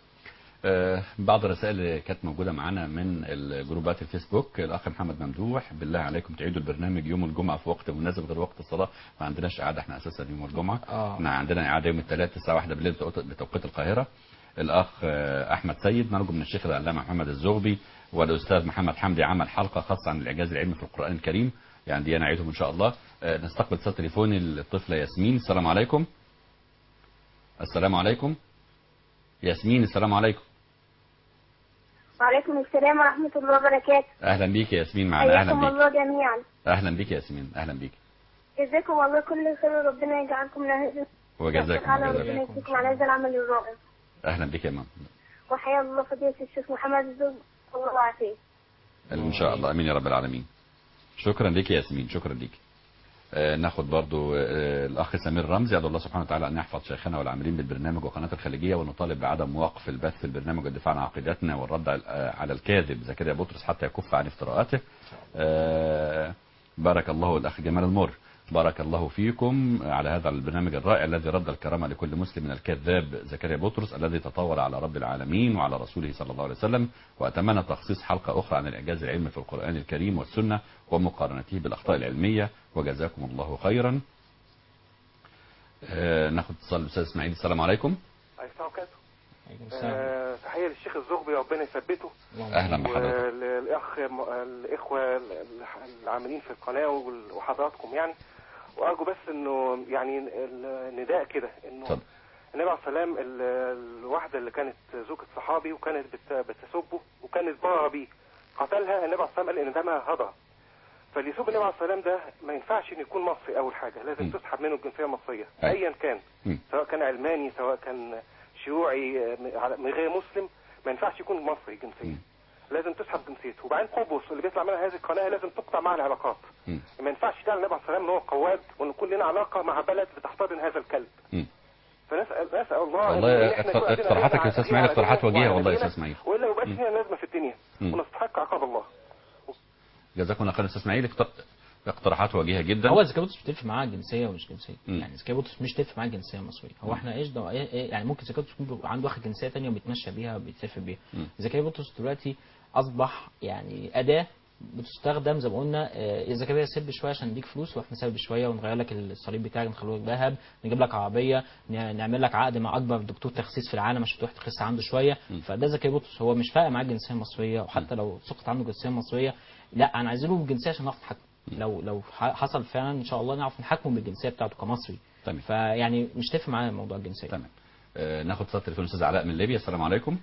S3: آه، بعض الرسائل اللي كانت موجودة معانا من الجروبات الفيسبوك الأخ محمد ممدوح بالله عليكم تعيدوا البرنامج يوم الجمعة في وقت مناسب غير وقت الصلاة ما عندناش إعادة احنا أساسا يوم الجمعة
S4: آه.
S3: احنا عندنا إعادة يوم الثلاث الساعة واحدة بالليل بتوقيت- بتوقيت القاهرة الأخ آه، أحمد سيد نرجو من الشيخ العلامة محمد الزغبي والأستاذ محمد حمدي عمل حلقة خاصة عن الإعجاز العلمي في القرآن الكريم يعني دي نعيدهم إن شاء الله آه، نستقبل اتصال تليفوني الطفلة ياسمين السلام عليكم السلام عليكم ياسمين السلام عليكم
S11: وعليكم السلام ورحمة الله وبركاته
S3: اهلا بيك يا ياسمين معنا اهلا
S11: حياكم
S3: بيك
S11: الله جميعا
S3: اهلا بيك يا ياسمين اهلا بيك
S11: جزاكم الله كل خير وربنا يجعلكم من أهل
S3: وجزاكم
S11: تعالى
S3: الله
S11: وربنا
S3: خير.
S11: يجزيكم على هذا العمل الرائع
S3: اهلا بك يا مام
S11: وحيا الله فضيلة الشيخ محمد الزوج الله يعافيه
S3: ان شاء الله امين يا رب العالمين شكرا لك يا ياسمين شكرا لك آه، ناخد برضو آه، الاخ سمير رمزي ادعو الله سبحانه وتعالى ان يحفظ شيخنا والعاملين بالبرنامج وقناه الخليجيه ونطالب بعدم وقف البث في البرنامج والدفاع عن عقيدتنا والرد على- آه، على الكاذب زكريا بطرس حتى يكف عن افتراءاته آه، بارك الله الاخ جمال المر بارك الله فيكم على هذا البرنامج الرائع الذي رد الكرامه لكل مسلم من الكذاب زكريا بطرس الذي تطاول على رب العالمين وعلى رسوله صلى الله عليه وسلم واتمنى تخصيص حلقه اخرى عن الاعجاز العلمي في القران الكريم والسنه ومقارنته بالاخطاء العلميه وجزاكم الله خيرا. آه، ناخد اتصال بالاستاذ اسماعيل السلام عليكم.
S12: السلام عليكم
S4: عليكم السلام.
S12: آه، تحية للشيخ الزغبي ربنا يثبته
S3: اهلا بحضرتك.
S12: وللأخ الإخوة العاملين في القناة وال- وحضراتكم يعني وأرجو بس إنه يعني النداء كده إنه
S3: اتفضل.
S12: النبي عليه السلام ال- الواحدة اللي كانت زوجة صحابي وكانت بت- بتسبه وكانت بارة بيه قتلها النبي عليه السلام قال إن دمها هدر فاللي يسب النبي عليه السلام ده ما ينفعش إنه يكون مصري أول حاجة لازم
S3: م.
S12: تسحب منه الجنسية المصرية
S3: أي.
S12: أيا كان
S3: م.
S12: سواء كان علماني سواء كان شيوعي آه، م- على- من غير مسلم ما ينفعش يكون مصري جنسية
S3: م.
S12: لازم تسحب جنسيته وبعدين قبرص اللي بيطلع منها هذه القناه لازم تقطع معها العلاقات
S3: م.
S12: ما ينفعش تعمل النبي عليه السلام ان هو قواد وان يكون لنا علاقه مع بلد بتحتضن هذا الكلب
S3: م.
S12: فنسال نسال الله
S3: والله
S12: إن إحنا يكون
S3: اقتر-
S12: عندنا
S3: اقتراحاتك
S12: دين
S3: يا استاذ
S12: على-
S3: اسماعيل
S12: دين
S3: اقتراحات
S12: على
S3: وجيهه
S12: دين
S3: والله يا
S12: على
S3: استاذ اسماعيل.
S12: والا ما يبقاش
S3: م.
S12: لنا لازمه في الدنيا
S3: م.
S12: ونستحق عقاب الله
S3: جزاكم الله خير استاذ اسماعيل اقتر- اقتراحات وجيهه جدا.
S4: هو زكاة بطرس بتفرق معاه جنسيه ومش جنسيه
S3: مم.
S4: يعني زكاة بطرس مش تفرق معاه جنسيه مصريه هو احنا ايش ده إيه إيه يعني ممكن زكاة بطرس يكون بيبقى عنده واخد جنسيه ثانيه وبيتمشى بيها وبيتسافر بيها
S3: مم.
S4: زكاة بطرس دلوقتي اصبح يعني اداه بتستخدم زي ما قلنا آه، اذا كده سيب شويه عشان نديك فلوس واحنا نسيب شويه ونغير لك الصليب بتاعك نخليه لك ذهب نجيب لك عربيه ن- نعمل لك عقد مع اكبر دكتور تخسيس في العالم عشان تروح تخس عنده شويه فده زكاة بطرس هو مش فارق معاه الجنسيه المصريه وحتى لو سقط عنده الجنسيه المصريه لا انا عايزينه بالجنسيه عشان نعرف نحكمه لو لو ح- حصل فعلا ان شاء الله نعرف نحكمه بالجنسيه بتاعته كمصري
S3: تمام.
S4: فيعني مش تفرق معايا موضوع الجنسيه
S3: تمام آه، ناخد اتصال تليفون الاستاذ علاء من ليبيا السلام عليكم.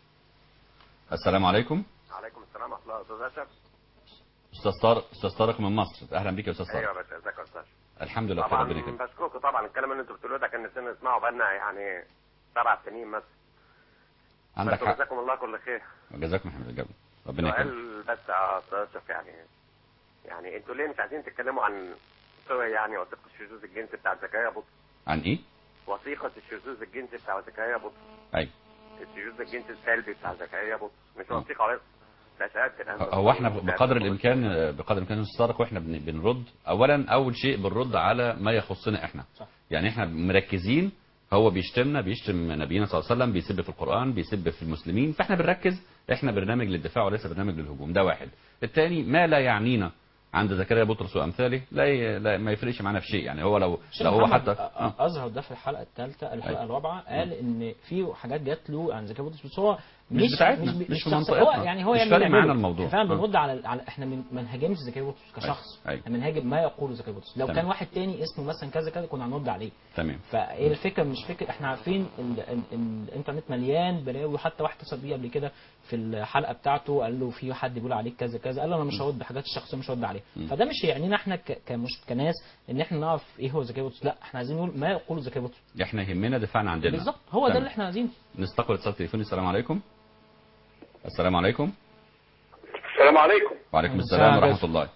S3: السلام عليكم.
S13: عليكم السلام ورحمه الله استاذ اشرف
S3: استاذ طارق استاذ طارق من مصر اهلا بك يا استاذ
S13: ايوه
S3: طارق
S13: يا باشا ازيك يا استاذ
S3: الحمد لله بخير
S13: طبعا
S3: ربنا يكرمك
S13: بشكركم طبعا الكلام اللي انتوا بتقولوه ده كان نسينا نسمعه بقالنا يعني سبع سنين مثلا
S3: عندك
S13: بس
S3: حق
S13: جزاكم الله كل خير
S3: جزاكم محمد الجبل ربنا يكرمك
S13: سؤال بس يا استاذ اشرف يعني يعني انتوا ليه مش عايزين تتكلموا عن سوريا يعني وثيقه الشذوذ الجنسي بتاع زكريا بطرس
S3: عن ايه
S13: وثيقه الشذوذ الجنسي بتاع زكريا بطرس
S3: ايوه
S13: الشذوذ الجنسي السلبي بتاع زكريا بطرس مش وثيقه بس لا شهاده الأنبا
S3: هو احنا
S13: بطرس.
S3: بقدر الامكان بقدر الامكان استاذ طارق واحنا بن- بنرد اولا اول شيء بنرد على ما يخصنا احنا
S4: صح.
S3: يعني احنا مركزين هو بيشتمنا بيشتم نبينا صلى الله عليه وسلم بيسب في القران بيسب في المسلمين فاحنا بنركز احنا برنامج للدفاع وليس برنامج للهجوم ده واحد الثاني ما لا يعنينا عند زكريا بطرس وامثاله لا, ي... لا ما يفرقش معانا في شيء يعني هو لو
S4: الشيخ
S3: لو هو
S4: محمد
S3: حتى
S4: أ- أ- اظهر ده في الحلقه الثالثه الحلقه
S3: أيوة.
S4: الرابعه قال ان في حاجات جات له عن زكاه بطرس بس هو
S3: مش بتاعتنا، مش في
S4: شخص-
S3: منطقتنا.
S4: هو يعني هو
S3: مش
S4: يعني
S3: فارق
S4: بنعمله.
S3: معانا الموضوع.
S4: احنا فعلا
S3: آه.
S4: بنرد على, على احنا من- ما نهاجمش زكاه بطرس كشخص
S3: أيوة.
S4: احنا بنهاجم ما يقوله زكاه بطرس لو
S3: تمام.
S4: كان واحد تاني اسمه مثلا كذا كذا كنا هنرد عليه
S3: تمام
S4: فهي الفكره مش فكره احنا عارفين ال- ال- ال- الانترنت مليان بلاوي حتى واحد اتصل بيه قبل كده في الحلقه بتاعته قال له في حد بيقول عليك كذا كذا قال له انا مش هرد بحاجات الشخصيه مش هرد عليها فده مش يعنينا احنا ك- كمش كناس ان احنا نعرف ايه هو زكاه بطرس لا احنا عايزين نقول ما يقوله زكاه بطرس
S3: احنا يهمنا دفاعنا عن ديننا
S4: بالظبط هو ده
S3: تمام.
S4: اللي احنا عايزينه
S3: نستقبل اتصال تليفوني السلام عليكم السلام عليكم
S14: السلام عليكم
S3: وعليكم
S4: السلام
S3: السلام
S4: عليكم.
S3: ورحمه الله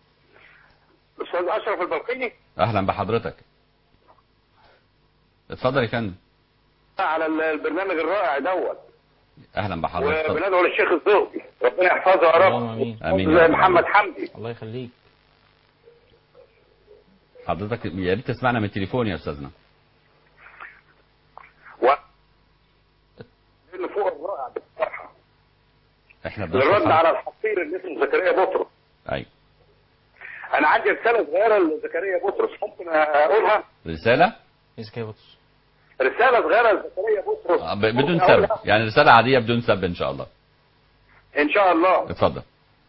S14: استاذ اشرف البلقيني
S3: اهلا بحضرتك اتفضل يا فندم
S14: على ال- البرنامج الرائع دوت
S3: اهلا بحضرتك اتفضل.
S14: وبندعو للشيخ الزهري ربنا يحفظه يا رب
S4: اللهم امين
S3: امين يا
S14: زي
S3: رب.
S14: محمد حمدي
S4: الله يخليك
S3: حضرتك يا ريت تسمعنا من التليفون يا استاذنا
S14: و... اللي فوق الرائع بالصراحه
S3: احنا
S14: الرد
S3: بنشكر
S14: على الحصير اللي اسمه زكريا بطرس
S3: ايوه
S14: انا عندي رساله صغيره لزكريا بطرس ممكن اقولها
S3: رساله
S4: ايه زكاه بطرس
S14: رساله صغيره لزكريا بطرس
S3: آه، ب- بدون
S14: ممكن
S3: سب
S14: أقولها؟
S3: يعني رساله عاديه بدون سب ان شاء الله
S14: ان شاء الله
S3: اتفضل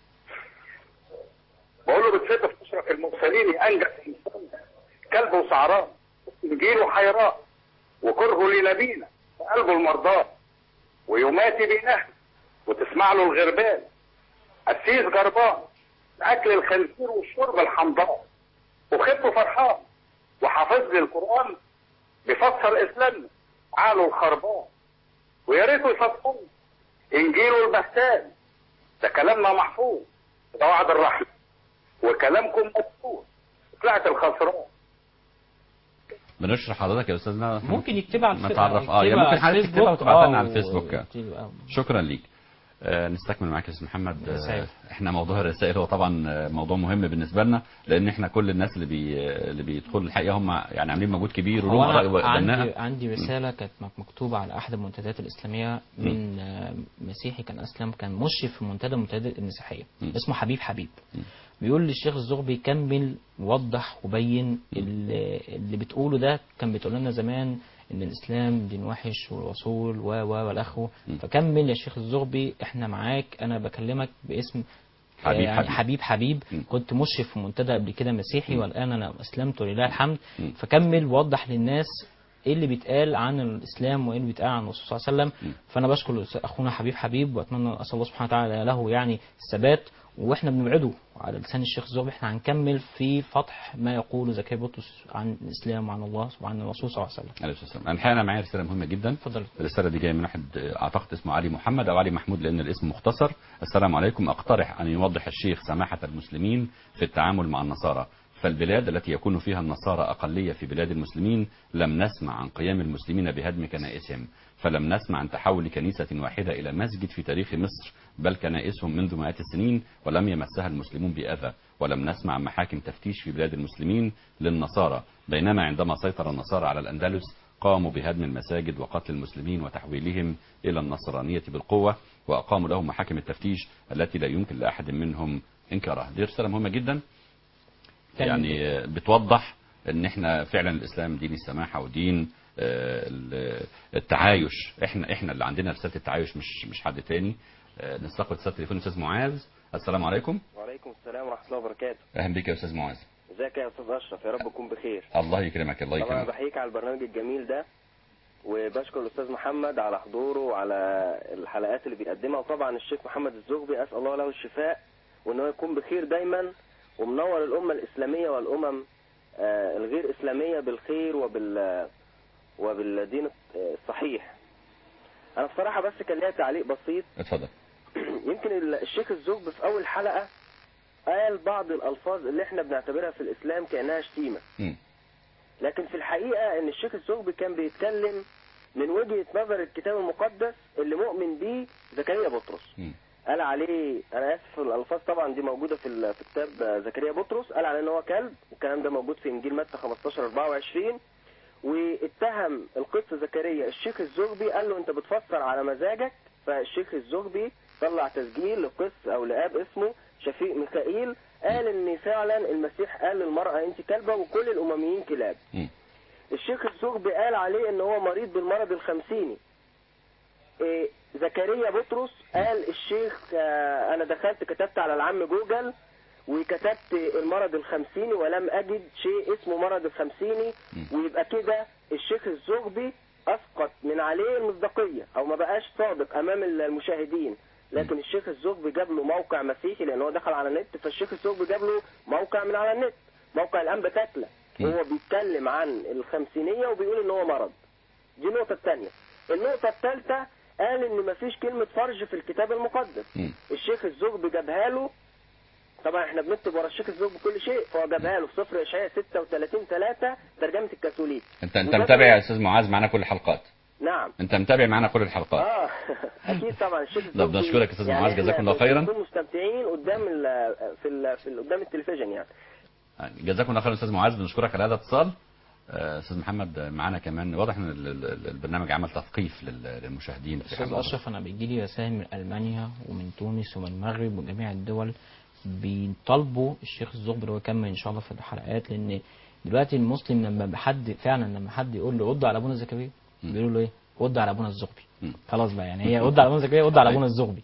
S14: بقول له بتصدق في اشرف المرسلين انجح انسان كلب وسعران انجيله حيراء وكرهه لنبينا وقلبه المرضاه ويماتي بينهل وتسمع له الغربان السيس جربان اكل الخنزير والشرب الحمضاء وخدته فرحان وحافظ لي القرآن بيفسر إسلامنا عقله الخربان ويا ريته يفسر إنجيله البهتان ده كلامنا محفوظ ده وعد الرحمة وكلامكم مكتوب طلعت الخسران
S3: بنشرح حضرتك يا استاذنا
S4: ممكن يكتبها على
S3: ما
S4: الف-
S3: تعرف اه يعني
S4: يكتبها
S3: ممكن
S4: على
S3: حضرتك تكتبها
S4: الفيسبوك،
S3: وتبعتها لنا
S4: آه،
S3: على الفيسبوك
S4: وتبقى-
S3: شكرا ليك آه، نستكمل معاك يا استاذ محمد آه،
S4: رسائل.
S3: احنا موضوع الرسائل هو طبعا آه، موضوع مهم بالنسبه لنا لان احنا كل الناس اللي بي اللي بيدخلوا الحقيقه هم يعني عاملين مجهود كبير
S4: هو
S3: ولهم
S4: أنا
S3: اراء
S4: عندي
S3: بناءه
S4: عندي رسالة كانت مك- مكتوبة على أحد المنتديات الإسلامية من آه، مسيحي كان أسلم كان مشرف في منتدى منتدى المسيحية اسمه حبيب حبيب بيقول للشيخ الزغبي كمل وضح وبين اللي, اللي بتقوله ده كان بتقول لنا زمان ان الاسلام دين وحش والرسول و و والاخو فكمل يا شيخ الزغبي احنا معاك انا بكلمك باسم
S3: حبيب
S4: يعني
S3: حبيب.
S4: حبيب حبيب كنت مشرف في منتدى قبل كده مسيحي والان انا اسلمت ولله الحمد فكمل وضح للناس ايه اللي بيتقال عن الاسلام وايه اللي بيتقال عن الرسول صلى الله عليه وسلم فانا بشكر اخونا حبيب حبيب واتمنى اسال الله سبحانه وتعالى له يعني الثبات واحنا بنبعده على لسان الشيخ الزغبي احنا هنكمل في فتح ما يقوله زكريا بطرس عن الاسلام وعن الله وعن الرسول صلى الله عليه وسلم
S3: عليه الصلاه والسلام الحقيقه انا معايا رساله مهمه جدا
S4: اتفضل
S3: الرساله دي جايه من واحد آه، اعتقد اسمه علي محمد او علي محمود لان الاسم مختصر السلام عليكم اقترح ان يوضح الشيخ سماحه المسلمين في التعامل مع النصارى فالبلاد التي يكون فيها النصارى أقلية في بلاد المسلمين لم نسمع عن قيام المسلمين بهدم كنائسهم فلم نسمع عن تحول كنيسة واحدة إلى مسجد في تاريخ مصر بل كنائسهم منذ مئات السنين ولم يمسها المسلمون بأذى ولم نسمع عن محاكم تفتيش في بلاد المسلمين للنصارى بينما عندما سيطر النصارى على الأندلس قاموا بهدم المساجد وقتل المسلمين وتحويلهم إلى النصرانية بالقوة وأقاموا لهم محاكم التفتيش التي لا يمكن لأحد منهم إنكارها دي رسالة مهمة جدا يعني بتوضح ان احنا فعلا الاسلام دين السماحه ودين آه، ال- التعايش احنا احنا اللي عندنا رساله التعايش مش مش حد تاني آه، نستقبل اتصال تليفون استاذ معاذ السلام عليكم
S15: وعليكم السلام ورحمة الله وبركاته
S3: اهلا بك يا استاذ معاذ
S15: ازيك يا استاذ اشرف يا رب تكون بخير
S3: الله يكرمك الله
S15: طبعا
S3: يكرمك
S15: بحييك على البرنامج الجميل ده وبشكر الاستاذ محمد على حضوره وعلى الحلقات اللي بيقدمها وطبعا الشيخ محمد الزغبي اسال الله له الشفاء وان هو يكون بخير دايما ومنور الامه الاسلاميه والامم آه، الغير اسلاميه بالخير وبال وبالدين الصحيح انا بصراحه بس كان ليا تعليق بسيط
S3: اتفضل
S15: يمكن ال- الشيخ الزغب في اول حلقه قال بعض الالفاظ اللي احنا بنعتبرها في الاسلام كانها شتيمه
S3: مم.
S15: لكن في الحقيقه ان الشيخ الزغبي كان بيتكلم من وجهه نظر الكتاب المقدس اللي مؤمن بيه زكريا بطرس
S3: مم.
S15: قال عليه انا اسف الالفاظ طبعا دي موجوده في ال- في كتاب زكريا بطرس قال عليه ان هو كلب والكلام ده موجود في انجيل متى 15 24 واتهم القدس زكريا الشيخ الزغبي قال له انت بتفسر على مزاجك فالشيخ الزغبي طلع تسجيل لقس او لاب اسمه شفيق ميخائيل قال ان فعلا المسيح قال للمرأة انت كلبة وكل الامميين كلاب
S3: مم.
S15: الشيخ الزغبي قال عليه ان هو مريض بالمرض الخمسيني إيه، زكريا بطرس قال الشيخ آه، انا دخلت كتبت على العم جوجل وكتبت المرض الخمسيني ولم اجد شيء اسمه مرض الخمسيني ويبقى كده الشيخ الزغبي اسقط من عليه المصداقيه او ما بقاش صادق امام المشاهدين لكن الشيخ الزغبي جاب له موقع مسيحي لان هو دخل على النت فالشيخ الزغبي جاب له موقع من على النت موقع الانبا تاكله هو بيتكلم عن الخمسينيه وبيقول ان هو مرض دي النقطه الثانيه النقطه الثالثه قال ان مفيش كلمه فرج في الكتاب المقدس
S3: مم.
S15: الشيخ الزغبي جابها له طبعا احنا بنكتب ورا الشيخ الزغبي كل شيء فهو جابها له في سفر اشعياء 36 3 ترجمه الكاثوليك
S3: انت انت
S15: وجاب
S3: متابع
S15: له-
S3: يا استاذ معاذ معانا كل الحلقات
S15: نعم
S3: انت متابع معانا كل الحلقات
S15: اه اكيد طبعا الشيخ
S3: لا،
S15: الزغبي
S3: بنشكرك يا أستاذ
S15: يعني
S3: معاذ،
S15: احنا
S3: جزاكم الله خيرا.
S15: بنكون مستمتعين قدام ال في ال في ال قدام التلفزيون يعني
S3: جزاكم الله خير استاذ معاذ بنشكرك على هذا الاتصال آه، استاذ محمد آه، معانا كمان واضح ان ال- ال- البرنامج عمل تثقيف لل- للمشاهدين في
S4: استاذ
S3: حلقة.
S4: اشرف انا بيجي لي رسائل من المانيا ومن تونس ومن المغرب وجميع الدول بيطالبوا الشيخ الزغبي اللي هو يكمل ان شاء الله في الحلقات لان دلوقتي المسلم لما حد فعلا لما حد يقول له رد على ابونا زكريا بيقولوا له ايه؟ رد على ابونا الزغبي خلاص بقى يعني هي رد على ابونا زكريا رد على ابونا الزغبي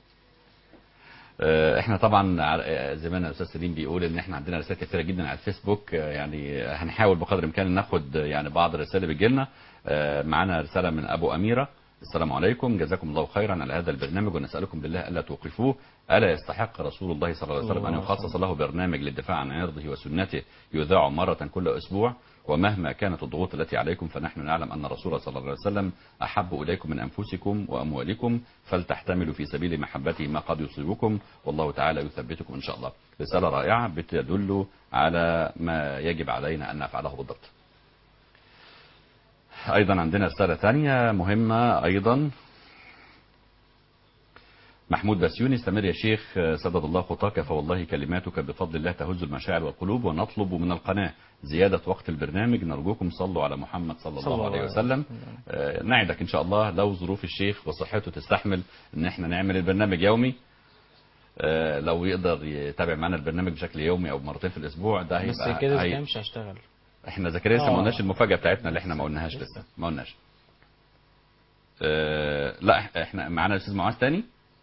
S3: آه، احنا طبعا ع- آه، زي ما الاستاذ سليم بيقول ان احنا عندنا رسائل كثيره جدا على الفيسبوك آه، يعني هنحاول بقدر الامكان ناخد آه، يعني بعض الرسائل اللي بتجي لنا آه، معانا رساله من ابو اميره السلام عليكم جزاكم الله خيرا على هذا البرنامج ونسألكم بالله ألا توقفوه ألا يستحق رسول الله صلى الله عليه وسلم أن يخصص له برنامج للدفاع عن عرضه وسنته يذاع مرة كل أسبوع ومهما كانت الضغوط التي عليكم فنحن نعلم أن الرسول صلى الله عليه وسلم أحب إليكم من أنفسكم وأموالكم فلتحتملوا في سبيل محبته ما قد يصيبكم والله تعالى يثبتكم إن شاء الله رسالة رائعة بتدل على ما يجب علينا أن نفعله بالضبط أيضا عندنا رسالة ثانية مهمة أيضا محمود بسيوني استمر يا شيخ سدد الله خطاك فوالله كلماتك بفضل الله تهز المشاعر والقلوب ونطلب من القناة زيادة وقت البرنامج نرجوكم صلوا على محمد صلى الله عليه وسلم آه، نعدك إن شاء الله لو ظروف الشيخ وصحته تستحمل إن احنا نعمل البرنامج يومي آه، لو يقدر يتابع معنا البرنامج بشكل يومي أو مرتين في الأسبوع ده هيبقى
S4: بس كده
S3: هي-
S4: كده مش هشتغل
S3: احنا زكريا لسه
S4: آه.
S3: ما قلناش المفاجاه بتاعتنا اللي احنا ما قلناهاش لسه ما قلناش اه لا إح- احنا معانا الاستاذ معاذ تاني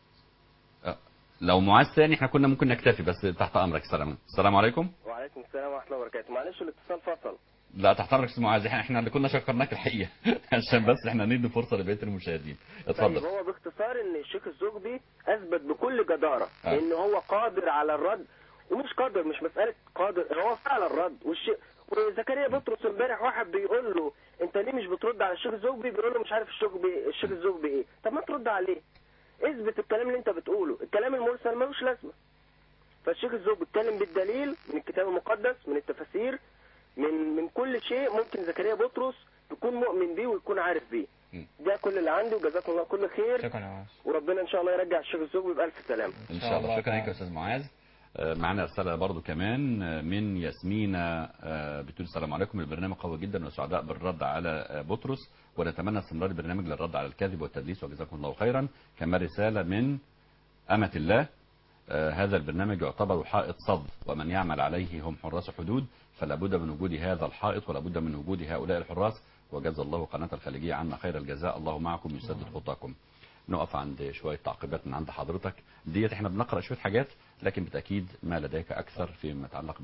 S3: آه، لو معاذ تاني احنا كنا ممكن نكتفي بس تحت امرك السلام السلام عليكم
S15: وعليكم السلام ورحمه الله وبركاته معلش الاتصال فصل
S3: لا تحت امرك يا استاذ معاذ احنا احنا اللي كنا شكرناك الحقيقه عشان بس احنا ندي فرصه لبقيه المشاهدين
S15: طيب
S3: اتفضل
S15: هو باختصار ان الشيخ الزغبي اثبت بكل جداره
S3: آه.
S15: ان هو قادر على الرد ومش قادر مش مساله قادر هو فعلا الرد والشيء وزكريا بطرس امبارح واحد بيقول له انت ليه مش بترد على الشيخ الزغبي بيقول له مش عارف الشيخ بي... الشيخ الزغبي ايه طب ما ترد عليه اثبت الكلام اللي انت بتقوله الكلام المرسل ملوش لازمه فالشيخ الزغبي اتكلم بالدليل من الكتاب المقدس من التفاسير من من كل شيء ممكن زكريا بطرس يكون مؤمن بيه ويكون عارف بيه ده كل اللي عندي وجزاكم الله كل خير
S4: شكرا يا معاذ
S15: وربنا ان شاء الله يرجع الشيخ الزغبي بالف سلامه
S3: ان شاء الله شكرا لك يا استاذ معاذ آه، معنا رسالة برضو كمان آه، من ياسمينة آه، بتقول السلام عليكم البرنامج قوي جدا وسعداء بالرد على آه، بطرس ونتمنى استمرار البرنامج للرد على الكذب والتدليس وجزاكم الله خيرا كما رسالة من أمة الله آه، هذا البرنامج يعتبر حائط صد ومن يعمل عليه هم حراس حدود فلا بد من وجود هذا الحائط ولا بد من وجود هؤلاء الحراس وجزا الله قناة الخليجية عنا خير الجزاء الله معكم يسدد خطاكم نقف عند شوية تعقيبات من عند حضرتك ديت احنا بنقرأ شوية حاجات لكن بالتأكيد ما لديك أكثر فيما يتعلق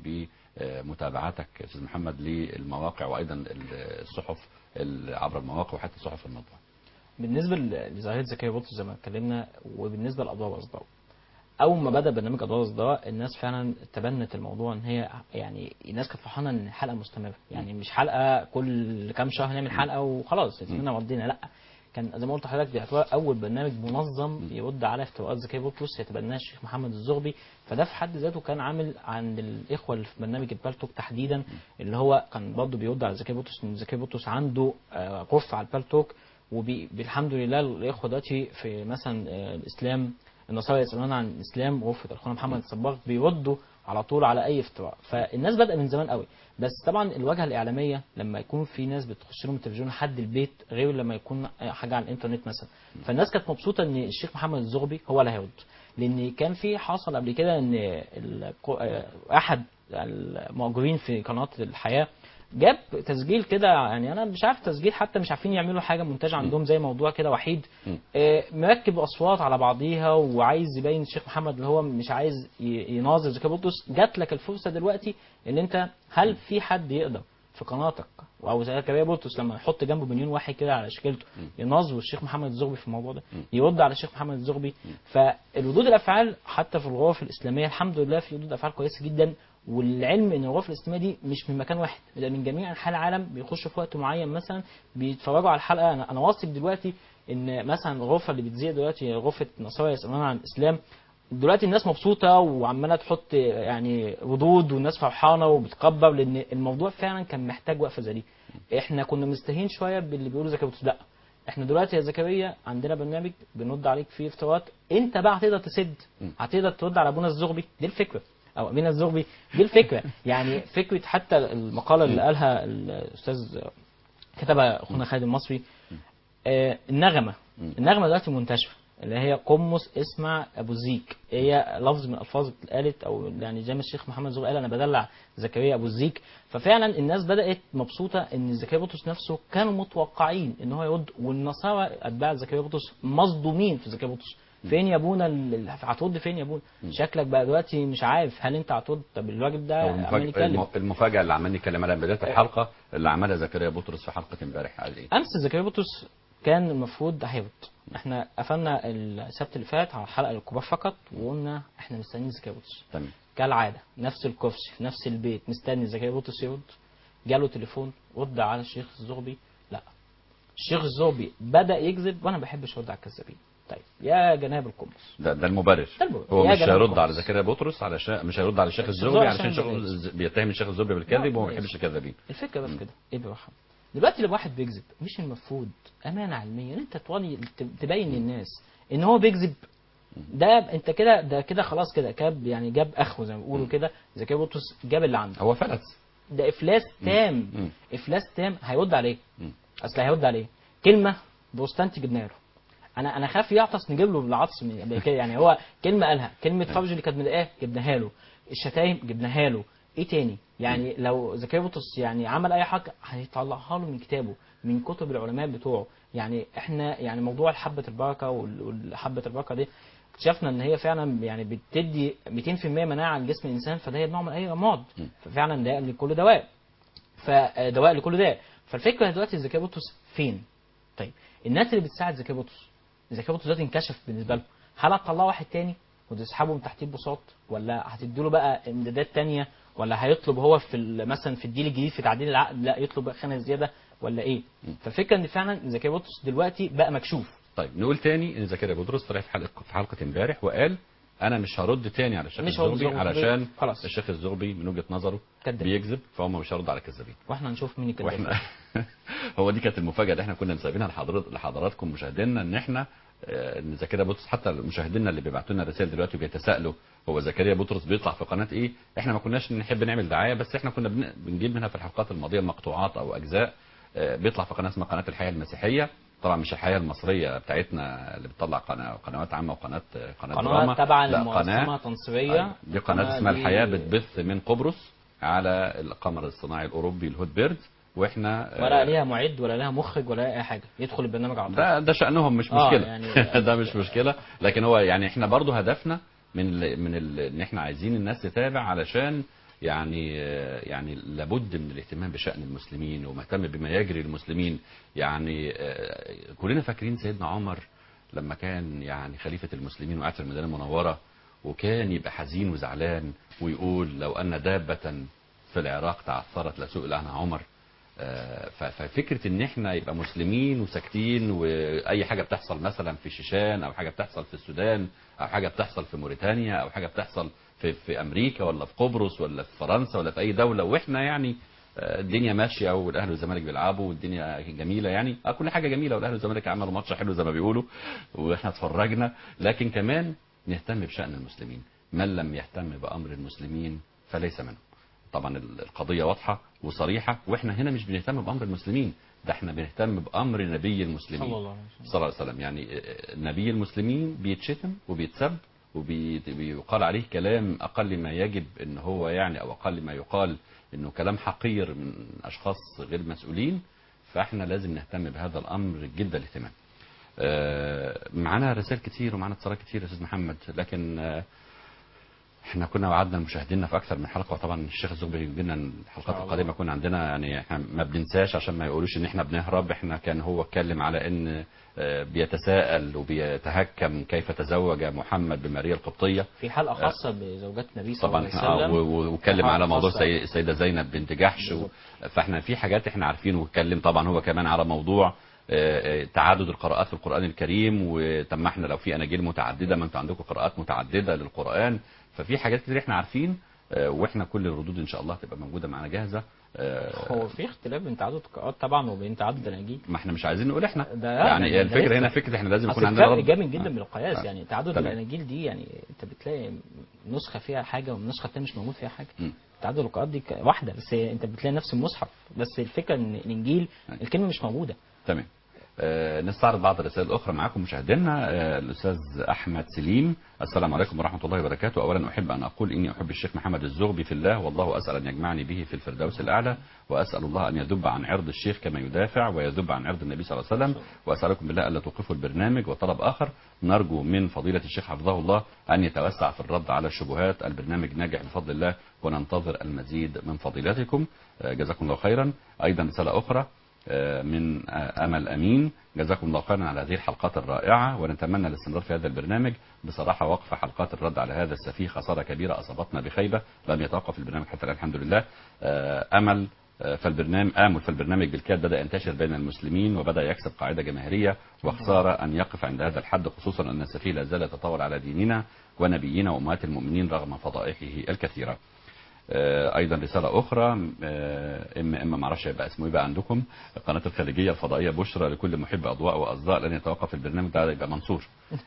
S3: بمتابعتك أستاذ محمد للمواقع وأيضا الصحف ال- عبر المواقع وحتى صحف المطبع
S4: بالنسبه ل- لظاهره زكريا بطرس زي ما اتكلمنا وبالنسبه لاضواء الاصداء اول ما بدا برنامج اضواء الاصداء الناس فعلا تبنت الموضوع ان هي يعني الناس كانت فرحانه ان الحلقه مستمره يعني مش حلقه كل كام شهر نعمل حلقه وخلاص اسمنا مضينا لا كان زي ما قلت لحضرتك دي يعتبر اول برنامج منظم يرد على افتراءات زكريا بطرس يتبناه الشيخ محمد الزغبي فده في حد ذاته كان عامل عند الاخوه اللي في برنامج البالتوك تحديدا اللي هو كان برضه بيرد على زكريا بطرس ان زكريا بطرس عنده آه، غرفه على البالتوك وبالحمد لله الاخوه دلوقتي في مثلا آه، الاسلام النصارى يسالون عن الاسلام غرفه اخونا محمد الصباغ بيردوا على طول على اي افتراء فالناس بدأ من زمان قوي بس طبعا الواجهه الاعلاميه لما يكون في ناس بتخش لهم التلفزيون لحد البيت غير لما يكون حاجه على الانترنت مثلا فالناس كانت مبسوطه ان الشيخ محمد الزغبي هو اللي هيرد لان كان في حصل قبل كده ان الكو- آه، احد المؤجرين في قناه الحياه جاب تسجيل كده يعني انا مش عارف تسجيل حتى مش عارفين يعملوا حاجه منتجه عندهم زي موضوع كده وحيد آه، مركب اصوات على بعضيها وعايز يبين الشيخ محمد اللي هو مش عايز ي- يناظر زكي بطرس جات لك الفرصه دلوقتي ان انت هل في حد يقدر في قناتك او زكريا بطرس لما يحط جنبه مليون واحد كده على شكلته يناظر الشيخ محمد الزغبي في الموضوع ده يرد على الشيخ محمد الزغبي فالردود الافعال حتى في الغرف الاسلاميه الحمد لله في ردود افعال كويسه جدا والعلم ان الغرف الاسلاميه دي مش من مكان واحد ده من جميع انحاء العالم بيخشوا في وقت معين مثلا بيتفرجوا على الحلقه انا انا واثق دلوقتي ان مثلا الغرفه اللي بتذيع دلوقتي غرفه نصارى يسالون عن الاسلام دلوقتي الناس مبسوطه وعماله تحط يعني ردود والناس فرحانه وبتكبر لان الموضوع فعلا كان محتاج وقفه زي دي احنا كنا مستهين شويه باللي بيقولوا زكريا بطرس لا احنا دلوقتي يا زكريا عندنا برنامج بنرد عليك فيه افتراءات انت بقى هتقدر تسد هتقدر ترد على ابونا الزغبي دي الفكره او امينه الزغبي دي الفكره يعني فكره حتى المقاله اللي قالها الاستاذ كتبها اخونا خالد المصري آه، النغمه النغمه دلوقتي منتشره اللي هي قمص اسمع ابو زيك هي لفظ من الالفاظ اللي اتقالت او يعني زي ما الشيخ محمد زغبي قال انا بدلع زكريا ابو الزيك ففعلا الناس بدات مبسوطه ان زكريا بطرس نفسه كانوا متوقعين ان هو يرد والنصارى اتباع زكريا بطرس مصدومين في زكريا بطرس فين يا ابونا ال- هترد فين يا ابونا شكلك بقى دلوقتي مش عارف هل انت هترد طب الراجل ده
S3: أو
S4: عمال
S3: المفاجأة,
S4: يتكلم
S3: الم- المفاجأة اللي عمال نتكلم عليها من بداية الحلقة اللي عملها زكريا بطرس في حلقة امبارح قال ايه؟
S4: امس زكريا بطرس كان المفروض هيهبط احنا قفلنا السبت اللي فات على الحلقه للكبار فقط وقلنا احنا مستنيين زكريا بطرس
S3: تمام
S4: كالعاده نفس الكرسي في نفس البيت مستني زكريا بطرس يرد جاله تليفون رد على الشيخ الزغبي لا الشيخ الزغبي بدا يكذب وانا ما بحبش ارد على الكذابين طيب يا جناب القمص
S3: ده ده المبرر
S4: ده المبرر.
S3: هو
S4: يا
S3: مش
S4: جناب
S3: هيرد
S4: القمص.
S3: على زكريا بطرس علشان مش هيرد على الشيخ
S4: الشيخ
S3: الزهري
S4: عشان
S3: علشان الشيخ
S4: بيكذب.
S3: الز- بيتهم الشيخ الزهري بالكذب وهو ما
S4: ماشي.
S3: بيحبش الكذابين
S4: الفكره بس كده ايه بالراحه دلوقتي لو واحد بيكذب مش المفروض امانه علميه ان انت توري ت- تبين للناس ان هو بيكذب ده انت كده ده كده خلاص كده كاب يعني جاب اخره زي ما بيقولوا كده زكريا بطرس جاب اللي عنده
S3: هو فلس
S4: ده افلاس تام
S3: مم.
S4: افلاس تام هيرد عليه
S3: مم.
S4: اصل هيرد عليه كلمه بوستانتي جبناها له انا انا خاف يعطس نجيب له العطس من قبل كده. يعني هو كلمه قالها كلمه فرج اللي كانت مضايقاه جبناها له الشتايم جبناها له ايه تاني يعني لو زكريا بطرس يعني عمل اي حاجه هيطلعها له من كتابه من كتب العلماء بتوعه يعني احنا يعني موضوع حبه البركه وال- والحبه البركه دي اكتشفنا ان هي فعلا يعني بتدي 200% مناعه لجسم الانسان فده هي نوع من اي امراض ففعلا ده لكل دواء فدواء لكل داء فالفكره دلوقتي زكريا بطرس فين؟ طيب الناس اللي بتساعد زكريا بطرس زكريا بطرس دلوقتي انكشف بالنسبه لهم هل هتطلعوا واحد تاني وتسحبه من تحت البساط ولا هتدوا له بقى امدادات تانية ولا هيطلب هو في ال- مثلا في الديل الجديد في تعديل العقد لا يطلب بقى خانه زياده ولا ايه؟ فالفكره ان فعلا زكريا بطرس دلوقتي بقى مكشوف
S3: طيب نقول تاني ان زكريا بطرس طلع في حلقه في حلقه امبارح وقال انا مش هرد تاني على الشيخ
S4: مش هرد
S3: الزغبي
S4: زغبي.
S3: علشان
S4: خلاص.
S3: الشيخ الزغبي من وجهه نظره
S4: كذاب.
S3: بيكذب فهم مش هرد على الكذابين
S4: واحنا هنشوف مين الكذاب
S3: واحنا هو دي كانت المفاجاه اللي احنا كنا مسايبينها لحضرات لحضراتكم مشاهدينا ان احنا آه، ان زكريا بطرس حتى مشاهدينا اللي بيبعتوا لنا رسائل دلوقتي وبيتساءلوا هو زكريا بطرس بيطلع في قناه ايه؟ احنا ما كناش نحب نعمل دعايه بس احنا كنا بن- بنجيب منها في الحلقات الماضيه مقطوعات او اجزاء آه، بيطلع في قناه اسمها قناه الحياه المسيحيه طبعا مش الحياه المصريه بتاعتنا اللي بتطلع قناه قنوات عامه وقناه قناه
S4: قناه
S3: دراما
S4: تبع
S3: لا
S4: لمنظمه
S3: قناه
S4: تنصيريه
S3: أيوة. دي قناه اسمها
S4: دي-
S3: الحياه بتبث من قبرص على القمر الصناعي الاوروبي الهوت بيرد واحنا آه،
S4: ولا ليها معد ولا لها مخرج ولا لها اي حاجه يدخل البرنامج على طول
S3: ده ده شأنهم مش
S4: آه،
S3: مشكلة
S4: يعني-
S3: ده مش مشكلة لكن هو يعني احنا برضو هدفنا من ال من ال ان احنا عايزين الناس تتابع علشان يعني آه، يعني لابد من الاهتمام بشأن المسلمين ومهتم بما يجري للمسلمين يعني آه، كلنا فاكرين سيدنا عمر لما كان يعني خليفة المسلمين وقاعد في المدينة المنورة وكان يبقى حزين وزعلان ويقول لو أن دابة في العراق تعثرت لسئل عنها عمر آه، ف- ففكره ان احنا يبقى مسلمين وساكتين واي حاجه بتحصل مثلا في الشيشان او حاجه بتحصل في السودان او حاجه بتحصل في موريتانيا او حاجه بتحصل في في امريكا ولا في قبرص ولا في فرنسا ولا في اي دوله واحنا يعني آه، الدنيا ماشيه والاهلي والزمالك بيلعبوا والدنيا جميله يعني اه كل حاجه جميله والاهلي والزمالك عملوا ماتش حلو زي ما بيقولوا واحنا اتفرجنا لكن كمان نهتم بشان المسلمين من لم يهتم بامر المسلمين فليس منهم طبعا ال- القضيه واضحه وصريحه واحنا هنا مش بنهتم بامر المسلمين ده احنا بنهتم بامر نبي المسلمين
S4: صلى الله عليه وسلم.
S3: صلى الله عليه وسلم يعني آه، نبي المسلمين بيتشتم وبيتسب وبيقال عليه كلام اقل ما يجب ان هو يعني او اقل ما يقال انه كلام حقير من اشخاص غير مسؤولين فاحنا لازم نهتم بهذا الامر جدا الاهتمام. آه، معانا رسائل كتير ومعانا اتصالات كتير يا استاذ محمد لكن آه، احنا كنا وعدنا مشاهدينا في اكثر من حلقه وطبعا الشيخ الزغبي بيجي لنا الحلقات
S4: الله.
S3: القادمه يكون عندنا يعني احنا ما بننساش عشان ما يقولوش ان احنا بنهرب احنا كان هو اتكلم على ان آه، بيتساءل وبيتهكم كيف تزوج محمد بماريا القبطيه
S4: في حلقه خاصه بزوجات النبي صلى
S3: طبعا
S4: الله
S3: احنا
S4: عليه
S3: آه،
S4: وسلم
S3: و- و- واتكلم على موضوع
S4: خاصة.
S3: سي- السيده زينب بنت جحش و... فاحنا في حاجات احنا عارفينه واتكلم طبعا هو كمان على موضوع آه، آه، تعدد القراءات في القران الكريم وطب ما احنا لو في اناجيل متعدده ما انتوا عندكم قراءات متعدده للقران ففي حاجات كتير احنا عارفين آه، واحنا كل الردود ان شاء الله هتبقى موجوده معانا جاهزه آه،
S4: هو في اختلاف بين تعدد القراءات طبعا وبين تعدد الاناجيل
S3: ما احنا مش عايزين نقول احنا
S4: ده
S3: يعني
S4: ده
S3: الفكره
S4: لسه.
S3: هنا فكره احنا لازم يكون
S4: أصل
S3: عندنا
S4: الفرق
S3: رد
S4: جامد جدا
S3: آه.
S4: بالقياس
S3: آه.
S4: يعني تعدد
S3: تمام.
S4: الاناجيل دي يعني انت بتلاقي نسخه فيها حاجه والنسخه الثانيه مش موجود فيها حاجه
S3: م.
S4: تعدد القراءات دي ك- واحده بس انت بتلاقي نفس المصحف بس الفكره ان الانجيل الكلمه مش موجوده
S3: تمام آه، نستعرض بعض الرسائل الاخرى معاكم مشاهدينا آه، الاستاذ احمد سليم السلام عليكم ورحمه الله وبركاته اولا احب ان اقول اني احب الشيخ محمد الزغبي في الله والله اسال ان يجمعني به في الفردوس الاعلى واسال الله ان يذب عن عرض الشيخ كما يدافع ويذب عن عرض النبي صلى الله عليه وسلم واسالكم بالله الا توقفوا البرنامج وطلب اخر نرجو من فضيله الشيخ حفظه الله ان يتوسع في الرد على الشبهات البرنامج ناجح بفضل الله وننتظر المزيد من فضيلتكم آه، جزاكم الله خيرا ايضا رساله اخرى آه، من آه، أمل أمين جزاكم الله خيرا على هذه الحلقات الرائعة ونتمنى الاستمرار في هذا البرنامج بصراحة وقف حلقات الرد على هذا السفيه خسارة كبيرة أصابتنا بخيبة لم يتوقف البرنامج حتى الآن الحمد لله آه، أمل آه، فالبرنامج آمل فالبرنامج بالكاد بدأ ينتشر بين المسلمين وبدأ يكسب قاعدة جماهيرية وخسارة أن يقف عند هذا الحد خصوصا أن السفيه لا زال يتطاول على ديننا ونبينا وأمهات المؤمنين رغم فضائحه الكثيرة آه، ايضا رساله اخرى آه، ام ام ما اعرفش هيبقى اسمه ايه بقى عندكم القناه الخارجيه الفضائيه بشرى لكل محب اضواء واصداء لن يتوقف البرنامج ده يبقى منصور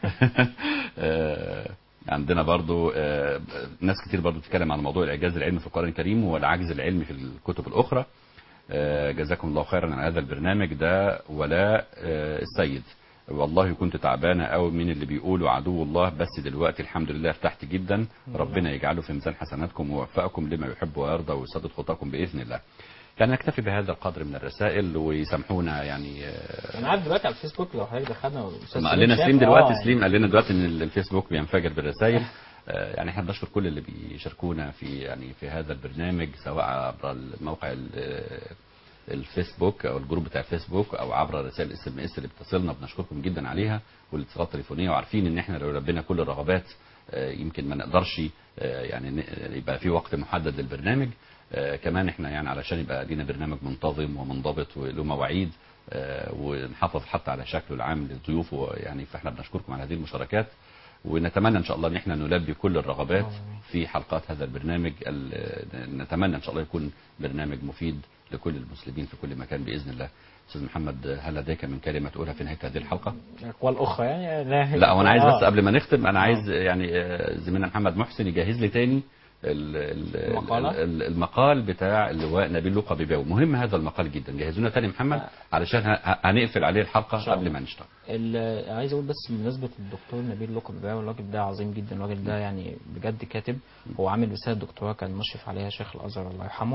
S3: آه، عندنا برضو آه، ناس كتير برضو بتتكلم عن موضوع الاعجاز العلمي في القران الكريم والعجز العلمي في الكتب الاخرى آه، جزاكم الله خيرا على هذا البرنامج ده ولاء آه، السيد والله كنت تعبانه قوي من اللي بيقولوا عدو الله بس دلوقتي الحمد لله ارتحت جدا ربنا يجعله في ميزان حسناتكم ويوفقكم لما يحب ويرضى ويسدد خطاكم باذن الله يعني نكتفي بهذا القدر من الرسائل ويسامحونا يعني آه،
S4: انا عارف دلوقتي على الفيسبوك لو حضرتك دخلنا
S3: ما قال لنا سليم دلوقتي سليم قال لنا دلوقتي ان الفيسبوك بينفجر بالرسائل آه، يعني احنا بنشكر كل اللي بيشاركونا في يعني في هذا البرنامج سواء عبر الموقع ال- آه، الفيسبوك او الجروب بتاع الفيسبوك او عبر رسائل الاس ام اس اللي بتصلنا بنشكركم جدا عليها والاتصالات التليفونيه وعارفين ان احنا لو لبينا كل الرغبات آه، يمكن ما نقدرش آه، يعني ن- يبقى في وقت محدد للبرنامج آه، كمان احنا يعني علشان يبقى لينا برنامج منتظم ومنضبط وله مواعيد آه، ونحافظ حتى على شكله العام للضيوف يعني فاحنا بنشكركم على هذه المشاركات ونتمنى ان شاء الله ان احنا نلبي كل الرغبات في حلقات هذا البرنامج ال- نتمنى ان شاء الله يكون برنامج مفيد لكل المسلمين في كل مكان باذن الله استاذ محمد هل لديك من كلمه تقولها في نهايه هذه الحلقه
S4: اقوال اخرى يعني لا
S3: لا وانا عايز
S4: آه.
S3: بس قبل ما نختم انا عايز يعني آه، زميلنا محمد محسن يجهز لي تاني ال- ال-
S4: المقالة؟
S3: ال- المقال بتاع اللواء نبيل لوقا بيباوي مهم هذا المقال جدا جهزونا تاني محمد علشان ه- هنقفل عليه الحلقه
S4: شاء
S3: قبل
S4: الله.
S3: ما نشتغل
S4: ال- عايز اقول بس بمناسبه الدكتور نبيل لقب بقى الراجل ده عظيم جدا الراجل ده يعني بجد كاتب هو عامل رساله دكتوراه كان مشرف عليها شيخ الازهر الله يرحمه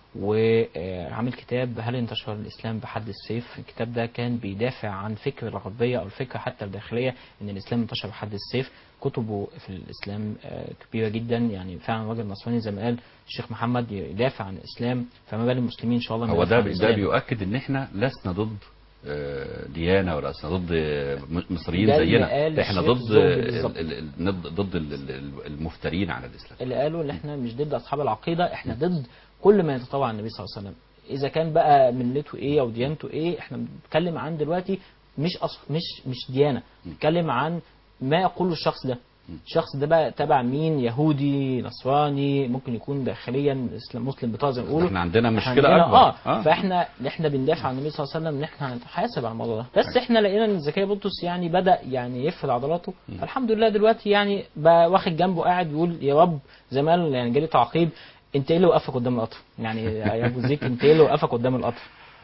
S4: وعامل كتاب هل انتشر الاسلام بحد السيف الكتاب ده كان بيدافع عن فكر الغربيه او الفكره حتى الداخليه ان الاسلام انتشر بحد السيف كتبه في الاسلام آه، كبيره جدا يعني فعلا راجل نصراني زي ما قال الشيخ محمد يدافع عن الاسلام فما بال المسلمين ان شاء الله
S3: هو
S4: ندافع
S3: ده
S4: عن
S3: ده
S4: الإسلام.
S3: بيؤكد ان احنا لسنا ضد آه، ديانه ولا لسنا ضد آه، م- مصريين
S4: ده اللي
S3: زينا
S4: قال
S3: احنا
S4: الشيخ
S3: ضد
S4: الزهري بالظبط.
S3: ال- ال- ال- ضد ال- ال- المفترين على الاسلام
S4: اللي قالوا ان احنا مش ضد اصحاب العقيده احنا ضد كل ما يتطوع عن النبي صلى الله عليه وسلم اذا كان بقى ملته ايه او ديانته ايه احنا بنتكلم عن دلوقتي مش أص... مش مش ديانه بنتكلم عن ما يقوله الشخص ده الشخص ده بقى تبع مين يهودي نصراني ممكن يكون داخليا اسلام مسلم بطاقه زي ما بيقولوا
S3: احنا عندنا
S4: إحنا
S3: مشكله
S4: عندنا-
S3: اكبر
S4: اه,
S3: آه.
S4: فاحنا احنا بندافع عن النبي صلى الله عليه وسلم ان احنا هنتحاسب على الموضوع ده بس احنا لقينا ان زكريا بطرس يعني بدا يعني يفرد عضلاته الحمد لله دلوقتي يعني بقى واخد جنبه قاعد يقول يا رب زي ما قال يعني جالي تعقيب انت ايه اللي وقفك قدام القطر يعني يا ابو زيك انت ايه اللي وقفك قدام القطر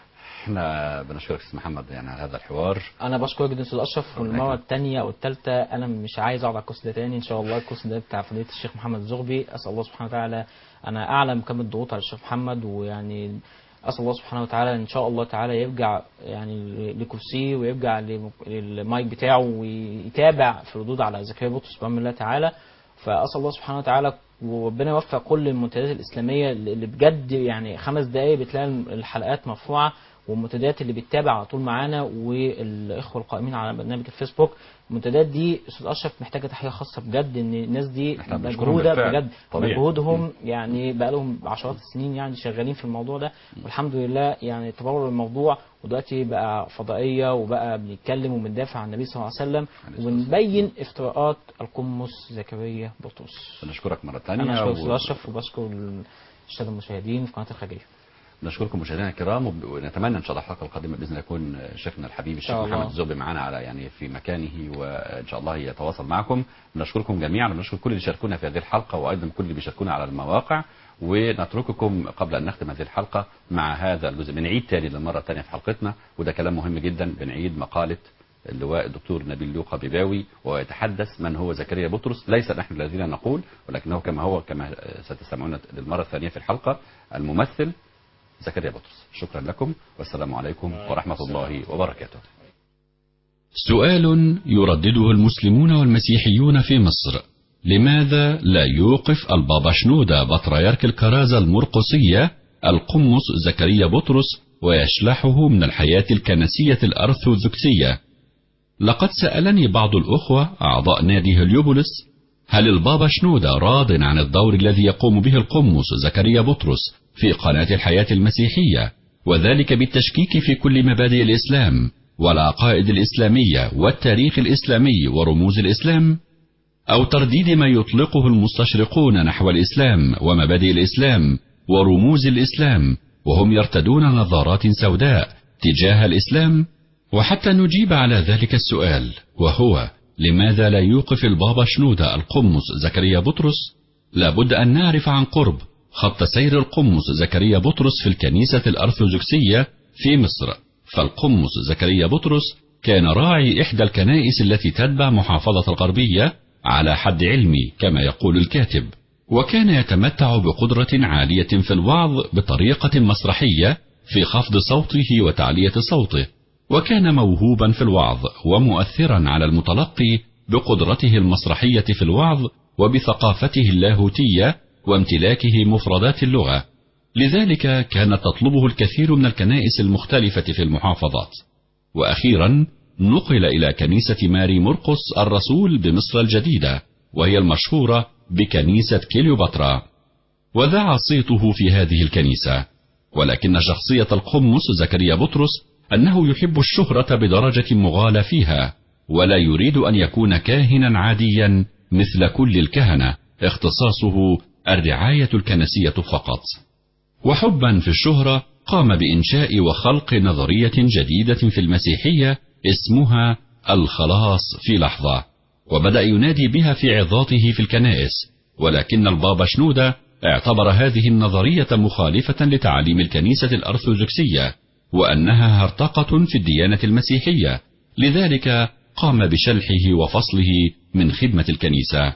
S3: احنا بنشكرك استاذ محمد يعني على هذا الحوار
S4: انا بشكرك جدا استاذ اشرف والمره الثانيه او الثالثه انا مش عايز اقعد على الكرسي ده تاني ان شاء الله الكرسي ده بتاع فضيله الشيخ محمد الزغبي اسال الله سبحانه وتعالى انا اعلم كم الضغوط على الشيخ محمد ويعني اسال الله سبحانه وتعالى ان شاء الله تعالى يرجع يعني لكرسيه ويرجع لم- للمايك بتاعه ويتابع في الردود على زكريا بطرس بامر الله تعالى فاسال الله سبحانه وتعالى وربنا يوفق كل المنتديات الاسلاميه اللي بجد يعني خمس دقائق بتلاقي الحلقات مرفوعه والمنتديات اللي بتتابع على طول معانا والاخوه القائمين على برنامج الفيسبوك المنتديات دي استاذ اشرف محتاجه تحيه خاصه بجد ان الناس دي
S3: احنا بنشكرهم
S4: مجهوده
S3: بالفعل.
S4: بجد
S3: طبيعي.
S4: مجهودهم يعني بقى لهم عشرات السنين يعني شغالين في الموضوع ده والحمد لله يعني تطور الموضوع ودلوقتي بقى فضائيه وبقى بنتكلم وبندافع عن النبي صلى الله عليه وسلم وبنبين افتراءات القمص زكريا بطرس
S3: بنشكرك مره
S4: انا
S3: ثانيه
S4: بشكر استاذ اشرف وبشكر الساده المشاهدين في قناه الخليجيه
S3: نشكركم مشاهدينا الكرام وب- ونتمنى ان شاء الله الحلقه القادمه باذن الله يكون شيخنا الحبيب الشيخ
S4: شاء الله.
S3: محمد الزغبي معانا على يعني في مكانه وان شاء الله يتواصل معكم نشكركم جميعا ونشكر كل اللي شاركونا في هذه الحلقه وايضا كل اللي بيشاركونا على المواقع ونترككم قبل ان نختم هذه الحلقه مع هذا الجزء بنعيد تاني للمره الثانيه في حلقتنا وده كلام مهم جدا بنعيد مقاله اللواء الدكتور نبيل لوقا بيباوي ويتحدث من هو زكريا بطرس ليس نحن الذين نقول ولكنه كما هو كما ستسمعون للمره الثانيه في الحلقه الممثل زكريا بطرس شكرا لكم والسلام عليكم ورحمة الله وبركاته
S10: سؤال يردده المسلمون والمسيحيون في مصر لماذا لا يوقف البابا شنودة بطريرك الكرازة المرقسية القمص زكريا بطرس ويشلحه من الحياة الكنسية الأرثوذكسية لقد سألني بعض الأخوة أعضاء نادي هليوبوليس هل البابا شنودة راض عن الدور الذي يقوم به القمص زكريا بطرس في قناة الحياة المسيحية وذلك بالتشكيك في كل مبادئ الإسلام والعقائد الإسلامية والتاريخ الإسلامي ورموز الإسلام أو ترديد ما يطلقه المستشرقون نحو الإسلام ومبادئ الإسلام ورموز الإسلام وهم يرتدون نظارات سوداء تجاه الإسلام وحتى نجيب على ذلك السؤال وهو لماذا لا يوقف البابا شنودة القمص زكريا بطرس لابد أن نعرف عن قرب خط سير القمص زكريا بطرس في الكنيسة الأرثوذكسية في مصر فالقمص زكريا بطرس كان راعي إحدى الكنائس التي تتبع محافظة الغربية على حد علمي كما يقول الكاتب وكان يتمتع بقدرة عالية في الوعظ بطريقة مسرحية في خفض صوته وتعلية صوته وكان موهوبا في الوعظ ومؤثرا على المتلقي بقدرته المسرحية في الوعظ وبثقافته اللاهوتية وامتلاكه مفردات اللغة لذلك كانت تطلبه الكثير من الكنائس المختلفة في المحافظات وأخيرا نقل إلى كنيسة ماري مرقس الرسول بمصر الجديدة وهي المشهورة بكنيسة كليوباترا وذاع صيته في هذه الكنيسة ولكن شخصية القمص زكريا بطرس أنه يحب الشهرة بدرجة مغالى فيها ولا يريد أن يكون كاهنا عاديا مثل كل الكهنة اختصاصه الرعاية الكنسية فقط وحبا في الشهرة قام بإنشاء وخلق نظرية جديدة في المسيحية اسمها الخلاص في لحظة وبدأ ينادي بها في عظاته في الكنائس ولكن البابا شنودة اعتبر هذه النظرية مخالفة لتعاليم الكنيسة الأرثوذكسية وأنها هرطقة في الديانة المسيحية لذلك قام بشلحه وفصله من خدمة الكنيسة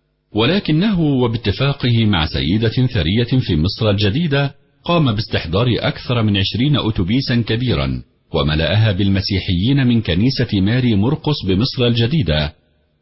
S10: ولكنه وباتفاقه مع سيدة ثرية في مصر الجديدة قام باستحضار أكثر من عشرين أتوبيسا كبيرا وملأها بالمسيحيين من كنيسة ماري مرقس بمصر الجديدة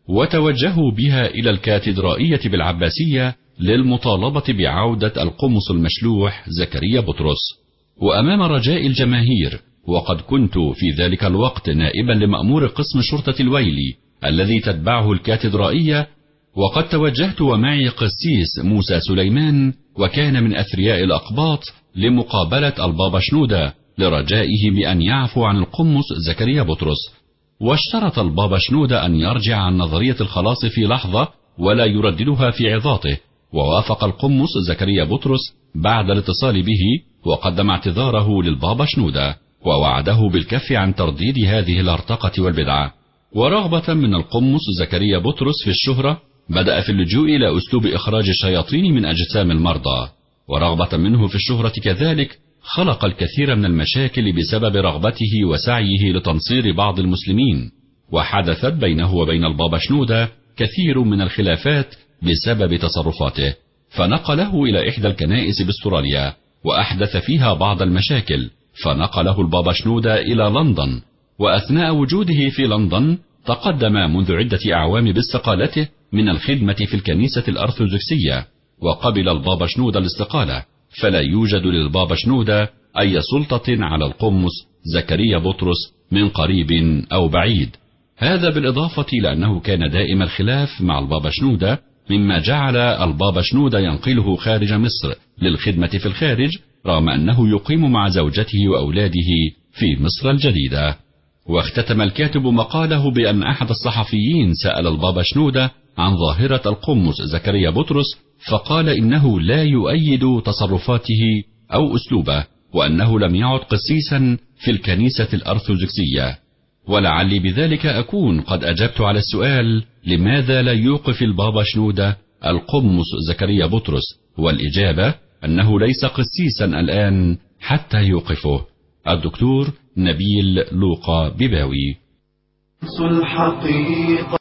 S10: وتوجهوا بها إلى الكاتدرائية بالعباسية للمطالبة بعودة القمص المشلوح زكريا بطرس وأمام رجاء الجماهير وقد كنت في ذلك الوقت نائبا لمأمور قسم شرطة الويلي الذي تتبعه الكاتدرائية وقد توجهت ومعي قسيس موسى سليمان وكان من أثرياء الأقباط لمقابلة البابا شنودة لرجائه بأن يعفو عن القمص زكريا بطرس واشترط البابا شنودة أن يرجع عن نظرية الخلاص في لحظة ولا يرددها في عظاته ووافق القمص زكريا بطرس بعد الاتصال به وقدم اعتذاره للبابا شنودة ووعده بالكف عن ترديد هذه الارتقة والبدعة ورغبة من القمص زكريا بطرس في الشهرة بدأ في اللجوء إلى أسلوب إخراج الشياطين من أجسام المرضى ورغبة منه في الشهرة كذلك خلق الكثير من المشاكل بسبب رغبته وسعيه لتنصير بعض المسلمين وحدثت بينه وبين البابا شنودة كثير من الخلافات بسبب تصرفاته فنقله إلى إحدى الكنائس باستراليا وأحدث فيها بعض المشاكل فنقله البابا شنودة إلى لندن وأثناء وجوده في لندن تقدم منذ عدة أعوام باستقالته من الخدمة في الكنيسة الأرثوذكسية وقبل البابا شنودة الاستقالة فلا يوجد للبابا شنودة أي سلطة على القمص زكريا بطرس من قريب أو بعيد هذا بالإضافة لأنه كان دائم الخلاف مع البابا شنودة مما جعل البابا شنودة ينقله خارج مصر للخدمة في الخارج رغم أنه يقيم مع زوجته وأولاده في مصر الجديدة واختتم الكاتب مقاله بأن أحد الصحفيين سأل البابا شنودة عن ظاهرة القمص زكريا بطرس فقال إنه لا يؤيد تصرفاته أو أسلوبه وأنه لم يعد قسيسا في الكنيسة الأرثوذكسية ولعلي بذلك أكون قد أجبت على السؤال لماذا لا يوقف البابا شنودة القمص زكريا بطرس والإجابة أنه ليس قسيسا الآن حتى يوقفه الدكتور نبيل لوقا بباوي
S2: الحقيقة